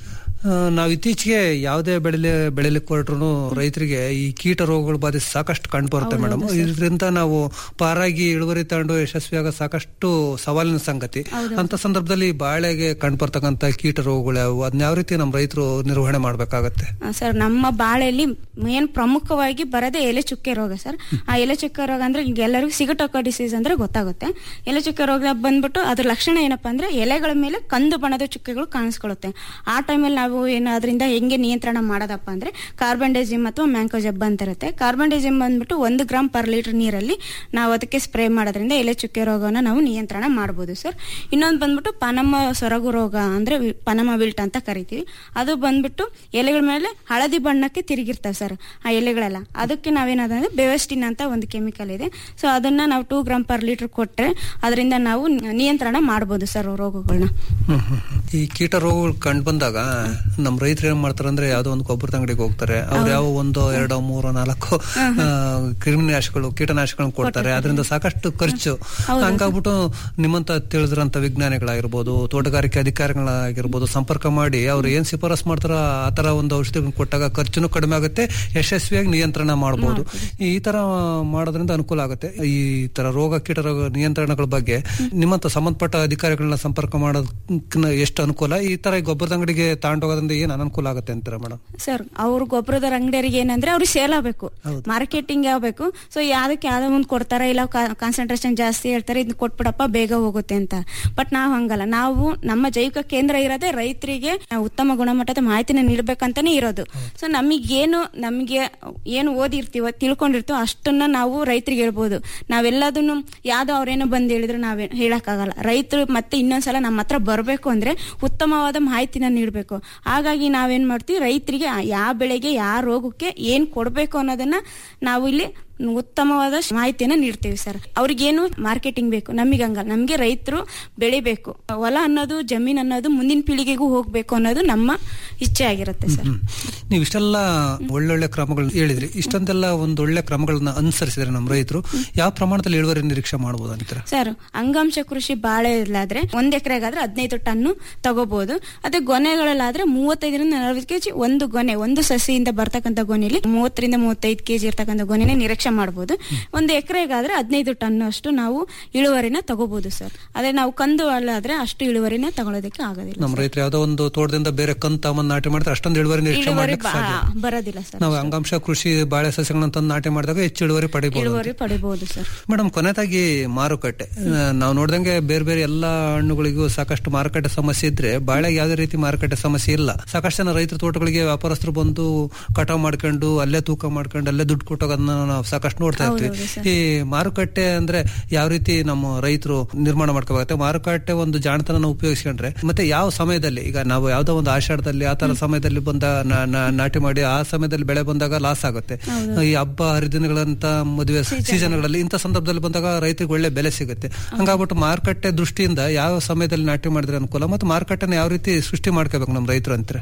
ಆ, ನಾವು ಇತ್ತೀಚೆಗೆ ಯಾವುದೇ ಬೆಳೆಲಿ ಬೆಳೆಲಿಕ್ಕೆ ಹೊರಟ್ರು ರೈತರಿಗೆ ಈ ಕೀಟ ರೋಗಗಳ ಬಾಧೆ ಸಾಕಷ್ಟು ಕಂಡು ಬರುತ್ತೆ ಮೇಡಮ್ ಇದರಿಂದ ನಾವು ಪಾರಾಗಿ ಇಳುವರಿ ತಗೊಂಡು ಯಶಸ್ವಿಯಾಗ ಸಾಕಷ್ಟು ಸವಾಲಿನ ಸಂಗತಿ ಅಂತ ಸಂದರ್ಭದಲ್ಲಿ ಬಾಳೆಗೆ ಕಂಡು ಬರ್ತಕ್ಕಂತ ಕೀಟ ರೋಗಗಳು ಯಾವುವು ಅದನ್ನ ಯಾವ ರೀತಿ ನಮ್ಮ ರೈತರು ನಿರ್ವಹಣೆ ಮಾಡ್ಬೇಕಾಗತ್ತೆ ಆ, ಸರ್ ನಮ್ಮ ಬಾಳೆಯಲ್ಲಿ ಮೇನ್ ಪ್ರಮುಖವಾಗಿ ಬರೋದೇ ಎಲೆ ಚುಕ್ಕೆ ರೋಗ ಸರ್ ಆ ಎಲೆ ಚುಕ್ಕೆ ರೋಗ ಅಂದ್ರೆ ಈಗ ಎಲ್ಲರಿಗೂ ಸಿಗಟೋಕ ಡಿಸೀಸ್ ಅಂದ್ರೆ ಗೊತ್ತಾಗುತ್ತೆ ಎಲೆ ಚುಕ್ಕೆ ರೋಗ ಬಂದ್ಬಿಟ್ಟು ಅದ್ರ ಲಕ್ಷಣ ಏನಪ್ಪಾ ಅಂದ್ರೆ ಎಲೆಗಳ ಮೇಲೆ ಕಂದು ಬಣ್ಣದ ಚುಕ್ಕೆಗಳು ಕಾಣಿಸ್ಕೊಳ್ಳುತ್ತೆ ಆ ಟೈಮಲ್ಲಿ ನಾವು ಏನು ಅದರಿಂದ ಹೆಂಗೆ ನಿಯಂತ್ರಣ ಮಾಡೋದಪ್ಪ ಅಂದ್ರೆ ಕಾರ್ಬನ್ಡೈಸಿಮ್ ಅಥವಾ ಮ್ಯಾಂಕೋಜೆಬ್ ಅಂತ ಇರುತ್ತೆ ಕಾರ್ಬನ್ಡೈಸಿಮ್ ಬಂದ್ಬಿಟ್ಟು ಒಂದು ಗ್ರಾಮ್ ಪರ್ ಲೀಟರ್ ನೀರಲ್ಲಿ ನಾವು ಅದಕ್ಕೆ ಸ್ಪ್ರೇ ಮಾಡೋದ್ರಿಂದ ಎಲೆ ಚುಕ್ಕೆ ರೋಗವನ್ನ ನಾವು ನಿಯಂತ್ರಣ ಮಾಡ್ಬೋದು ಸರ್ ಇನ್ನೊಂದು ಬಂದ್ಬಿಟ್ಟು ಪನಮ ಸೊರಗು ರೋಗ ಅಂದ್ರೆ ವಿ- ಪನಮ ವಿಲ್ಟ್ ಅಂತ ಕರಿತೀವಿ ಅದು ಬಂದ್ಬಿಟ್ಟು ಎಲೆಗಳ ಮೇಲೆ ಹಳದಿ ಬಣ್ಣಕ್ಕೆ ತಿರುಗಿರ್ತವೆ ಸರ್ ಆ ಎಲೆಗಳೆಲ್ಲ ಅದಕ್ಕೆ ನಾವೇನದಂದ್ರೆ ಬೆವೆಸ್ಟಿನ್ ಅಂತ ಒಂದು ಕೆಮಿಕಲ್ ಇದೆ ಸೊ ಅದನ್ನ ನಾವು ಟೂ ಗ್ರಾಮ್ ಪರ್ ಲೀಟರ್ ಕೊಟ್ರೆ ಅದರಿಂದ ನಾವು ನಿಯಂತ್ರಣ ಮಾಡ್ಬೋದು ಸರ್ ರೋಗಗಳನ್ನ ಹ್ಮ್, ಹ್ಮ್, ಹ್ಮ್. ಈ ಕೀಟ ರೋಗಗಳು ಕಂಡು ಬಂದಾಗ ನಮ್ಮ ರೈತರು ಏನ್ ಮಾಡ್ತಾರೆ ಅಂದ್ರೆ ಯಾವ್ದೋ ಒಂದು ಗೊಬ್ಬರದ ಅಂಗಡಿಗೆ ಹೋಗ್ತಾರೆ ಅವ್ರು ಯಾವ ಒಂದು ಎರಡೋ ಮೂರೋ ನಾಲ್ಕು ಆ, ಕ್ರಿಮಿನಾಶಕಗಳು ಕೀಟನಾಶಕಗಳನ್ನ ಕೊಡ್ತಾರೆ ಅದರಿಂದ ಸಾಕಷ್ಟು ಖರ್ಚು ಹಂಗಾಗ್ಬಿಟ್ಟು ನಿಮ್ಮಂತ ತಿಳಿದ್ರಂತ ವಿಜ್ಞಾನಿಗಳಾಗಿರ್ಬೋದು ತೋಟಗಾರಿಕೆ ಅಧಿಕಾರಿಗಳಾಗಿರ್ಬೋದು ಸಂಪರ್ಕ ಮಾಡಿ ಅವ್ರು ಏನ್ ಶಿಫಾರಸ್ ಮಾಡ್ತಾರೋ ಆ ತರ ಒಂದು ಔಷಧಿಗಳನ್ನ ಕೊಟ್ಟಾಗ ಖರ್ಚುನು ಕಡಿಮೆ ಆಗುತ್ತೆ ಯಶಸ್ವಿಯಾಗಿ ನಿಯಂತ್ರಣ ಮಾಡಬಹುದು ಈ ತರ ಮಾಡೋದ್ರಿಂದ ಅನುಕೂಲ ಆಗುತ್ತೆ ಈ ತರ ರೋಗ ಕೀಟ ರೋಗ ನಿಯಂತ್ರಣಗಳ ಬಗ್ಗೆ ನಿಮ್ಮಂತ ಸಂಬಂಧಪಟ್ಟ ಅಧಿಕಾರಿಗಳನ್ನ ಸಂಪರ್ಕ ಮಾಡೋದಕ್ಕೆ ಎಷ್ಟು ಅನುಕೂಲ ಈ ತರ ಈ ಗೊಬ್ಬರದ ಅಂಗಡಿಗೆ ತಗೊಂಡೋಗೋದ್ರಿಂದ ಏನ್ ಅನುಕೂಲ ಆಗುತ್ತೆ ಅಂತೀರಾ ಮೇಡಮ್ ಸರ್ ಅವ್ರು ಗೊಬ್ಬರದ ಅಂಗಡಿಯರಿಗೆ ಏನಂದ್ರೆ ಅವ್ರಿಗೆ ಸೇಲ್ ಆಗ್ಬೇಕು ಮಾರ್ಕೆಟಿಂಗ್ ಆಗ್ಬೇಕು ಸೊ ಯಾವ್ದಕ್ಕೆ ಯಾವ್ದೋ ಒಂದು ಕೊಡ್ತಾರ ಇಲ್ಲ ಕಾನ್ಸಂಟ್ರೇಷನ್ ಜಾಸ್ತಿ ಹೇಳ್ತಾರೆ ಇದನ್ನ ಕೊಟ್ಬಿಡಪ್ಪ ಬೇಗ ಹೋಗುತ್ತೆ ಅಂತ ಬಟ್ ನಾವು ಹಂಗಲ್ಲ ನಾವು ನಮ್ಮ ಜೈವಿಕ ಕೇಂದ್ರ ಇರೋದೇ ರೈತರಿಗೆ ಉತ್ತಮ ಗುಣಮಟ್ಟದ ಮಾಹಿತಿನ ನೀಡ್ಬೇಕಂತಾನೆ ಇರೋದು ಸೊ ನಮಗೇನು ನಮಗೆ ಏನು ಓದಿರ್ತೀವೋ ತಿಳ್ಕೊಂಡಿರ್ತೀವೋ ಅಷ್ಟನ್ನ ನಾವು ರೈತರಿಗೆ ಹೇಳ್ಬೋದು ನಾವೆಲ್ಲದನ್ನು ಯಾವ್ದೋ ಅವ್ರೇನೋ ಬಂದು ಹೇಳಿದ್ರೆ ನಾವೇ ಹೇಳಕ್ಕಾಗಲ್ಲ ರೈತರು ಮತ್ತೆ ಇನ್ನೊಂದ್ಸಲ ನಮ್ಮ ಹತ್ರ ಬರಬೇಕು ಅಂದ್ರೆ ಉತ್ತಮವಾದ ಮಾಹಿತಿನ ನೀಡಬೇಕು ಹಾಗಾಗಿ ನಾವೇನ್ ಮಾಡ್ತೀವಿ ರೈತರಿಗೆ ಯಾವ ಬೆಳೆಗೆ ಯಾವ ರೋಗಕ್ಕೆ ಏನ್ ಕೊಡ್ಬೇಕು ಅನ್ನೋದನ್ನ ನಾವು ಇಲ್ಲಿ ಉತ್ತಮವಾದ ಮಾಹಿತಿಯನ್ನ ನೀಡ್ತೀವಿ ಸರ್ ಅವ್ರಿಗೇನು ಮಾರ್ಕೆಟಿಂಗ್ ಬೇಕು ನಮಗೆ ಹಂಗಲ್ಲ ನಮ್ಗೆ ರೈತರು ಬೆಳಿಬೇಕು ಹೊಲ ಅನ್ನೋದು ಜಮೀನ್ ಅನ್ನೋದು ಮುಂದಿನ ಪೀಳಿಗೆಗೂ ಹೋಗ್ಬೇಕು ಅನ್ನೋದು ನಮ್ಮ ಇಚ್ಛೆ ಆಗಿರುತ್ತೆ ಸರ್ ನೀವು ಇಷ್ಟೆಲ್ಲ ಒಳ್ಳೊಳ್ಳೆ ಕ್ರಮಗಳನ್ನ ಹೇಳಿದ್ರಿ ಇಷ್ಟೊಂದೆಲ್ಲ ಒಂದು ಒಳ್ಳೆ ಕ್ರಮಗಳನ್ನ ಅನುಸರಿಸಿದ್ರೆ ನಮ್ಮ ರೈತರು ಯಾವ ಪ್ರಮಾಣದಲ್ಲಿ ಇಳುವರಿ ನಿರೀಕ್ಷೆ ಮಾಡಬಹುದು ಅಂತೀರಾ ಸರ್ ಅಂಗಾಂಶ ಕೃಷಿ ಬಾಳೆಲಾದ್ರೆ ಒಂದ್ ಎಕರೆಗಾದ್ರೆ ಹದಿನೈದು ಟನ್ನು ತಗೋಬಹುದು ಅದೇ ಗೊನೆಗಳಲ್ಲಾದ್ರೆ ಮೂವತ್ತೈದರಿಂದ ನಲವತ್ತು ಕೆಜಿ ಒಂದು ಗೊನೆ ಒಂದು ಸಸಿಯಿಂದ ಬರ್ತಕ್ಕಂಥ ಗೊನೆಯಲ್ಲಿ ಮೂವತ್ತರಿಂದ ಮೂವತ್ತೈದು ಕೆಜಿ ಇರ್ತಕ್ಕಂಥ ಗೊನೆನ ನಿರೀಕ್ಷೆ ಮಾಡಬಹುದು ಒಂದು ಎಕರೆಗಾದ್ರೆ ಹದಿನೈದು ಟನ್ ಅಷ್ಟು ನಾವು ಇಳುವರಿನ ತಗೋಬಹುದು ಸರ್ ಅದೇ ನಾವು ಕಂದು ಅಲ್ಲಾದ್ರೆ ಅಷ್ಟು ಇಳುವರಿನ ತಗೊಳ್ಳೋದಕ್ಕೆ ಆಗೋದಿಲ್ಲ ನಮ್ಮ ರೈತರು ಯಾವ್ದೋ ಒಂದು ತೋಟದಿಂದ ಬೇರೆ ಕಂತ ತಮ್ಮನ್ನ ನಾಟಿ ಮಾಡಿದ್ರೆ ಅಷ್ಟೊಂದು ಇಳುವರಿ ನಿರೀಕ್ಷೆ ಇಳುವರಿ ಮಾಡ್ಲಿಕ್ಕೆ ಬ- ಸಾಧ್ಯ ಬರೋದಿಲ್ಲ ಸರ್ ನಾವು ಅಂಗಾಂಶ ಕೃಷಿ ಬಾಳೆ ಸಸ್ಯಗಳನ್ನ ತಂದು ನಾಟಿ ಮಾಡಿದಾಗ ಹೆಚ್ಚು ಇಳುವರಿ ಪಡಿಬಹುದು ಇಳುವರಿ ಪಡಿಬಹುದು ಸರ್ ಮೇಡಮ್ ಕೊನೆದಾಗಿ ಮಾರುಕಟ್ಟೆ ಆ, ನಾವು ನೋಡ್ದಂಗೆ ಬೇರೆ ಬೇರೆ ಎಲ್ಲಾ ಹಣ್ಣುಗಳಿಗೂ ಸಾಕಷ್ಟು ಮಾರುಕಟ್ಟೆ ಸಮಸ್ಯೆ ಇದ್ರೆ ಬಾಳೆಗೆ ಯಾವುದೇ ರೀತಿ ಮಾರುಕಟ್ಟೆ ಸಮಸ್ಯೆ ಇಲ್ಲ ಸಾಕಷ್ಟು ಜನ ರೈತರ ತೋಟಗಳಿಗೆ ವ್ಯಾಪಾರಸ್ಥರು ಬಂದು ಕಟಾವ್ ಮಾಡ್ಕೊಂಡು ಅಲ್ಲೇ ತೂಕ ಮಾಡ್ಕೊಂಡು ಅಲ್ಲೇ ದುಡ್ಡು ಕೊಟ್ಟೋಗೋದನ್ನ ನಾವು ಸಾಕಷ್ಟು ನೋಡ್ತಾ ಇರ್ತೀವಿ ಈ ಮಾರುಕಟ್ಟೆ ಅಂದ್ರೆ ಯಾವ ರೀತಿ ನಮ್ಮ ರೈತರು ನಿರ್ಮಾಣ ಮಾಡ್ಕೋಬೇಕಾಗುತ್ತೆ ಮಾರುಕಟ್ಟೆ ಒಂದು ಜಾಣತನ ಉಪಯೋಗಿಸ್ಕೊಂಡ್ರೆ ಮತ್ತೆ ಯಾವ ಸಮಯದಲ್ಲಿ ಈಗ ನಾವು ಯಾವ್ದೋ ಒಂದು ಆಷಾಢದಲ್ಲಿ ಆ ತರ ಸಮಯದಲ್ಲಿ ಬಂದ ನಾ- ನಾ- ನಾಟಿ ಮಾಡಿ ಆ ಸಮಯದಲ್ಲಿ ಬೆಳೆ ಬಂದಾಗ ಲಾಸ್ ಆಗುತ್ತೆ ಈ ಹಬ್ಬ ಹರಿದಿನಗಳಂತ ಮದುವೆ ಸೀಸನ್ಗಳಲ್ಲಿ ಇಂಥ ಸಂದರ್ಭದಲ್ಲಿ ಬಂದಾಗ ರೈತರಿಗೆ ಒಳ್ಳೆ ಬೆಲೆ ಸಿಗುತ್ತೆ ಹಂಗಾಗ್ಬಿಟ್ಟು ಮಾರುಕಟ್ಟೆ ದೃಷ್ಟಿಯಿಂದ ಯಾವ ಸಮಯದಲ್ಲಿ ನಾಟಿ ಮಾಡಿದ್ರೆ ಅನುಕೂಲ ಮತ್ತು ಮಾರುಕಟ್ಟೆನ ಯಾವ ರೀತಿ ಸೃಷ್ಟಿ ಮಾಡ್ಕೋಬೇಕು ನಮ್ಮ ರೈತರು ಅಂತಾರೆ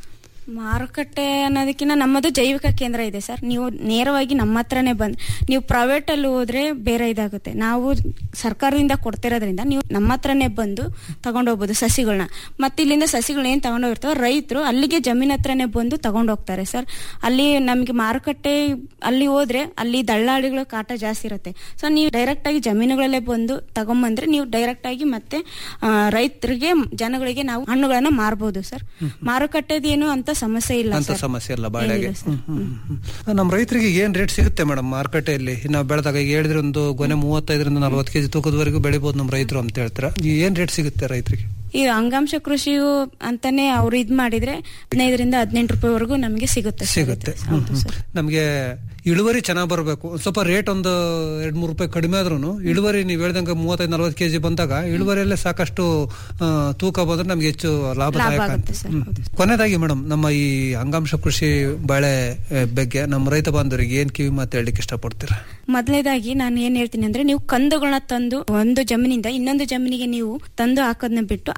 ಮಾರುಕಟ್ಟೆ ಅನ್ನೋದಕ್ಕಿಂತ ನಮ್ಮದು ಜೈವಿಕ ಕೇಂದ್ರ ಇದೆ ಸರ್ ನೀವು ನೇರವಾಗಿ ನಮ್ಮ ಹತ್ರನೇ ಬಂದ್ ನೀವು ಪ್ರೈವೇಟ್ ಅಲ್ಲಿ ಹೋದ್ರೆ ಬೇರೆ ಇದಾಗುತ್ತೆ ನಾವು ಸರ್ಕಾರದಿಂದ ಕೊಡ್ತಿರೋದ್ರಿಂದ ನೀವು ನಮ್ಮ ಹತ್ರನೇ ಬಂದು ತಗೊಂಡೋಗ್ಬೋದು ಸಸಿಗಳನ್ನ ಮತ್ತೆ ಇಲ್ಲಿಂದ ಸಸಿಗಳು ಏನ್ ತಗೊಂಡೋಗಿರ್ತಾವ ರೈತರು ಅಲ್ಲಿಗೆ ಜಮೀನ್ ಹತ್ರನೇ ಬಂದು ತಗೊಂಡೋಗ್ತಾರೆ ಸರ್ ಅಲ್ಲಿ ನಮಗೆ ಮಾರುಕಟ್ಟೆ ಅಲ್ಲಿ ಹೋದ್ರೆ ಅಲ್ಲಿ ದಳ್ಳಾಳಿಗಳ ಕಾಟ ಜಾಸ್ತಿ ಇರುತ್ತೆ ಸೊ ನೀವು ಡೈರೆಕ್ಟ್ ಆಗಿ ಜಮೀನುಗಳಲ್ಲೇ ಬಂದು ತಗೊಂಬಂದ್ರೆ ನೀವು ಡೈರೆಕ್ಟ್ ಆಗಿ ಮತ್ತೆ ಆ, ರೈತರಿಗೆ ಜನಗಳಿಗೆ ನಾವು ಹಣ್ಣುಗಳನ್ನ ಮಾರ್ಬೋದು ಸರ್ ಮಾರುಕಟ್ಟೆದು ಏನು ಅಂತ ಸಮಸ್ಯೆ ಇಲ್ಲ ಅಂತ ಸರ್ ಸಮಸ್ಯೆ ಇಲ್ಲ ಬಾಳೆಗೆ ಏನಿಲ್ಲ ಸರ್. ಹ್ಮ್, ಹ್ಮ್, ಹ್ಮ್. ನಮ್ಮ ರೈತರಿಗೆ ಏನ್ ರೇಟ್ ಸಿಗುತ್ತೆ ಮೇಡಮ್ ಮಾರುಕಟ್ಟೆಯಲ್ಲಿ ನಾವು ಬೆಳೆದಾಗ ಈಗ ಹೇಳಿದ್ರೆ ಒಂದು ಗೊನೆ ಮೂವತ್ತೈದರಿಂದ ನಲವತ್ತು ಕೆಜಿ ತೂಕದವರೆಗೂ ಬೆಳಿಬಹುದು ನಮ್ಮ ರೈತರು ಅಂತ ಹೇಳ್ತಾರೆ ಈ ಏನ್ ರೇಟ್ ಸಿಗುತ್ತೆ ರೈತರಿಗೆ ಈ ಅಂಗಾಂಶ ಕೃಷಿಯು ಅಂತಾನೆ ಅವ್ರು ಇದ್ ಮಾಡಿದ್ರೆ ಹದಿನೈದರಿಂದ ಹದಿನೆಂಟು ರೂಪಾಯಿವರೆಗೂ ನಮಗೆ ಸಿಗುತ್ತೆ ಸರ್ ಸಿಗುತ್ತೆ ಇದು. ಹೌದು ಸರ್ ನಮಗೆ ಇಳುವರಿ ಚೆನ್ನಾಗಿ ಬರಬೇಕು ಸ್ವಲ್ಪ ರೇಟ್ ಒಂದು ಎರಡ್ ಮೂರು ರೂಪಾಯಿ ಕಡಿಮೆ ಆದ್ರೂ ಇಳುವರಿ ನೀವು ಹೇಳ್ದಂಗೆ ಮೂವತ್ತೈದು ನಲವತ್ತು ಕೆಜಿ ಬಂದಾಗ ಇಳುವರಿಯಲ್ಲೇ ಸಾಕಷ್ಟು ಆ, ತೂಕ ಬಂದ್ರೆ ನಮ್ಗೆ ಹೆಚ್ಚು ಲಾಭದಾಯಕ ಲಾಭ ಆಗುತ್ತೆ ಸರ್, ಹ್ಮ್. ಕೊನೆಯದಾಗಿ ಮೇಡಮ್ ನಮ್ಮ ಈ ಅಂಗಾಂಶ ಕೃಷಿ ಬಾಳೆ ಆ, ಬಗ್ಗೆ ನಮ್ಮ ರೈತ ಬಾಂಧವರಿಗೆ ಏನ್ ಕಿವಿ ಮಾತು ಹೇಳಲಿಕ್ಕೆ ಇಷ್ಟಪಡ್ತೀರಾ ಮೊದಲನೇದಾಗಿ ನಾನು ಏನ್ ಹೇಳ್ತೀನಿ ಅಂದ್ರೆ ನೀವು ಕಂದುಗಳನ್ನ ತಂದು ಒಂದು ಜಮೀನಿಂದ ಇನ್ನೊಂದು ಜಮೀನಿಗೆ ನೀವು ತಂದು ಹಾಕೋದನ್ನ ಬಿಟ್ಟು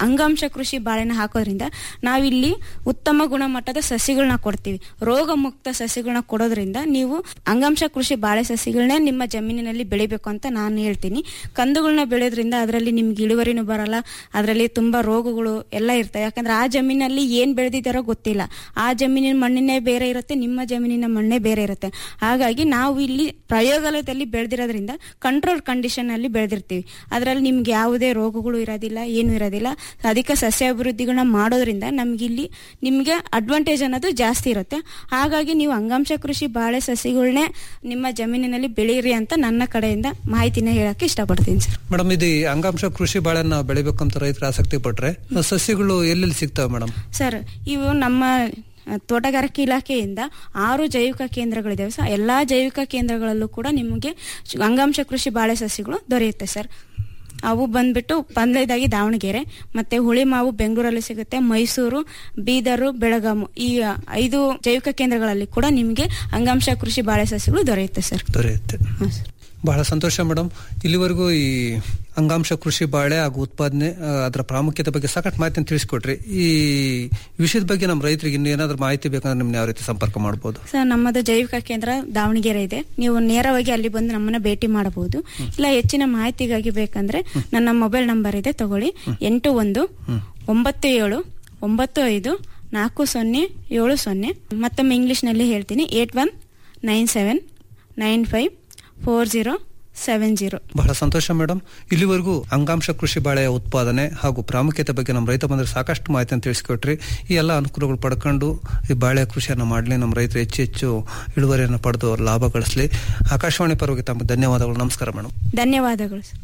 ಅಂಗಾಂಶ ಕೃಷಿ ಬಾಳೆನ ಹಾಕೋದ್ರಿಂದ ನಾವಿಲ್ಲಿ ಉತ್ತಮ ಗುಣಮಟ್ಟದ ಸಸಿಗಳನ್ನ ಕೊಡ್ತೀವಿ ರೋಗ ಮುಕ್ತ ಸಸಿಗಳನ್ನ ಕೊಡೋದ್ರಿಂದ ನೀವು ಅಂಗಾಂಶ ಕೃಷಿ ಬಾಳೆ ಸಸಿಗಳನ್ನೇ ನಿಮ್ಮ ಜಮೀನಿನಲ್ಲಿ ಬೆಳಿಬೇಕು ಅಂತ ನಾನು ಹೇಳ್ತೀನಿ ಕಂದುಗಳನ್ನ ಬೆಳೆಯೋದ್ರಿಂದ ಅದರಲ್ಲಿ ನಿಮ್ಗೆ ಇಳುವರಿನೂ ಬರಲ್ಲ ಅದರಲ್ಲಿ ತುಂಬಾ ರೋಗಗಳು ಎಲ್ಲ ಇರ್ತವೆ ಯಾಕಂದ್ರೆ ಆ ಜಮೀನಲ್ಲಿ ಏನ್ ಬೆಳೆದಿದ್ದಾರೋ ಗೊತ್ತಿಲ್ಲ ಆ ಜಮೀನಿನ ಮಣ್ಣಿನೇ ಬೇರೆ ಇರುತ್ತೆ ನಿಮ್ಮ ಜಮೀನಿನ ಮಣ್ಣೇ ಬೇರೆ ಇರುತ್ತೆ ಹಾಗಾಗಿ ನಾವು ಇಲ್ಲಿ ಪ್ರಯೋಗಾಲಯದಲ್ಲಿ ಬೆಳೆದಿರೋದ್ರಿಂದ ಕಂಟ್ರೋಲ್ ಕಂಡೀಷನ್ ಅಲ್ಲಿ ಬೆಳೆದಿರ್ತೀವಿ ಅದರಲ್ಲಿ ನಿಮ್ಗೆ ಯಾವುದೇ ರೋಗಗಳು ಇರೋದಿಲ್ಲ ಏನು ಇರೋದಿಲ್ಲ ಅಧಿಕ ಸಸ್ಯಾಭಿವೃದ್ಧಿಗಳನ್ನ ಮಾಡೋದ್ರಿಂದ ನಮ್ಗೆ ಇಲ್ಲಿ ನಿಮ್ಗೆ ಅಡ್ವಾಂಟೇಜ್ ಅನ್ನೋದು ಜಾಸ್ತಿ ಇರುತ್ತೆ ಹಾಗಾಗಿ ನೀವು ಅಂಗಾಂಶ ಕೃಷಿ ಬಾಳೆ ಸಸಿಗಳನ್ನೇ ನಿಮ್ಮ ಜಮೀನಿನಲ್ಲಿ ಬೆಳೀರಿ ಅಂತ ನನ್ನ ಕಡೆಯಿಂದ ಮಾಹಿತಿನ ಹೇಳಕ್ಕೆ ಇಷ್ಟಪಡ್ತೀನಿ ಸರ್ ಮೇಡಮ್ ಇದು ಈ ಅಂಗಾಂಶ ಕೃಷಿ ಬಾಳೆನ ಬೆಳಿಬೇಕಂತ ರೈತರು ಆಸಕ್ತಿ ಪಟ್ರೆ ಸಸ್ಯಗಳು ಎಲ್ಲೆಲ್ಲಿ ಸಿಗ್ತವೆ ಮೇಡಮ್ ಸರ್ ಇವು ನಮ್ಮ ಅಹ್, ತೋಟಗಾರಿಕೆ ಇಲಾಖೆಯಿಂದ ಆರು ಜೈವಿಕ ಕೇಂದ್ರಗಳಿದಾವೆ ಸರ್ ಎಲ್ಲಾ ಜೈವಿಕ ಕೇಂದ್ರಗಳಲ್ಲೂ ಕೂಡ ನಿಮಗೆ ಶ್- ಅಂಗಾಂಶ ಕೃಷಿ ಬಾಳೆ ಸಸಿಗಳು ದೊರೆಯುತ್ತೆ ಸರ್ ಅವು ಬಂದ್ಬಿಟ್ಟು ಪಂದ್ಯದಾಗಿ ದಾವಣಗೆರೆ ಮತ್ತೆ ಹುಳಿಮಾವು ಬೆಂಗಳೂರಲ್ಲಿ ಸಿಗುತ್ತೆ ಮೈಸೂರು ಬೀದರು ಬೆಳಗಾಮು ಈ ಅಹ್, ಐದು ಜೈವಿಕ ಕೇಂದ್ರಗಳಲ್ಲಿ ಕೂಡ ನಿಮಗೆ ಅಂಗಾಂಶ ಕೃಷಿ ಬಾಳೆ ಸಸಿಗಳು ದೊರೆಯುತ್ತೆ ಸರ್ ದೊರೆಯುತ್ತೆ ಬಹಳ ಸಂತೋಷ ಮೇಡಮ್ ಇಲ್ಲಿವರೆಗೂ ಈ ಅಂಗಾಂಶ ಕೃಷಿ ಬಾಳೆ ಹಾಗೂ ಉತ್ಪಾದನೆ ಆ, ಅದರ ಪ್ರಾಮುಖ್ಯತೆ ಬಗ್ಗೆ ಸಾಕಷ್ಟು ಮಾಹಿತಿಯನ್ನು ತಿಳಿಸ್ಕೊಟ್ರಿ ಈ ವಿಷಯದ ಬಗ್ಗೆ ನಮ್ಮ ರೈತರಿಗೆ ಇನ್ನೂ ಏನಾದ್ರೂ ಮಾಹಿತಿ ಬೇಕಂದ್ರೆ ನಿಮ್ನ ಯಾವ ರೀತಿ ಸಂಪರ್ಕ ಮಾಡಬಹುದು ಸರ್ ನಮ್ಮದು ಜೈವಿಕ ಕೇಂದ್ರ ದಾವಣಗೆರೆ ಇದೆ ನೀವು ನೇರವಾಗಿ ಅಲ್ಲಿ ಬಂದು ನಮ್ಮನ್ನ ಭೇಟಿ ಮಾಡಬಹುದು ಇಲ್ಲ ಹೆಚ್ಚಿನ ಮಾಹಿತಿಗಾಗಿ ಬೇಕಂದ್ರೆ ನನ್ನ ಮೊಬೈಲ್ ನಂಬರ್ ಇದೆ ತಗೊಳ್ಳಿ ಎಂಟು ಒಂದು ಒಂಬತ್ತು ಏಳು ಒಂಬತ್ತು ಐದು ನಾಲ್ಕು ಸೊನ್ನೆ ಏಳು ಸೊನ್ನೆ ಮತ್ತೊಮ್ಮೆ ಇಂಗ್ಲಿಷ್ನಲ್ಲಿ ಹೇಳ್ತೀನಿ eight one nine seven nine five four zero seven zero ಬಹಳ ಸಂತೋಷ ಮೇಡಮ್ ಇಲ್ಲಿವರೆಗೂ ಅಂಗಾಂಶ ಕೃಷಿ ಬಾಳೆಯ ಉತ್ಪಾದನೆ ಹಾಗೂ ಪ್ರಾಮುಖ್ಯತೆ ಬಗ್ಗೆ ನಮ್ಮ ರೈತ ಬಂದ್ರೆ ಸಾಕಷ್ಟು ಮಾಹಿತಿಯನ್ನು ತಿಳಿಸ್ಕೊಟ್ರಿ ಈ ಎಲ್ಲ ಅನುಕೂಲಗಳು ಪಡ್ಕೊಂಡು ಈ ಬಾಳೆ ಕೃಷಿಯನ್ನು ಮಾಡಲಿ ನಮ್ಮ ರೈತರು ಹೆಚ್ಚು ಹೆಚ್ಚು ಇಳುವರಿಯನ್ನು ಪಡೆದು ಅವ್ರ ಲಾಭ ಗಳಿಸಲಿ ಆಕಾಶವಾಣಿ ಪರವಾಗಿ ತಮಗೆ ಧನ್ಯವಾದಗಳು ನಮಸ್ಕಾರ ಮೇಡಮ್ ಧನ್ಯವಾದಗಳು ಸರ್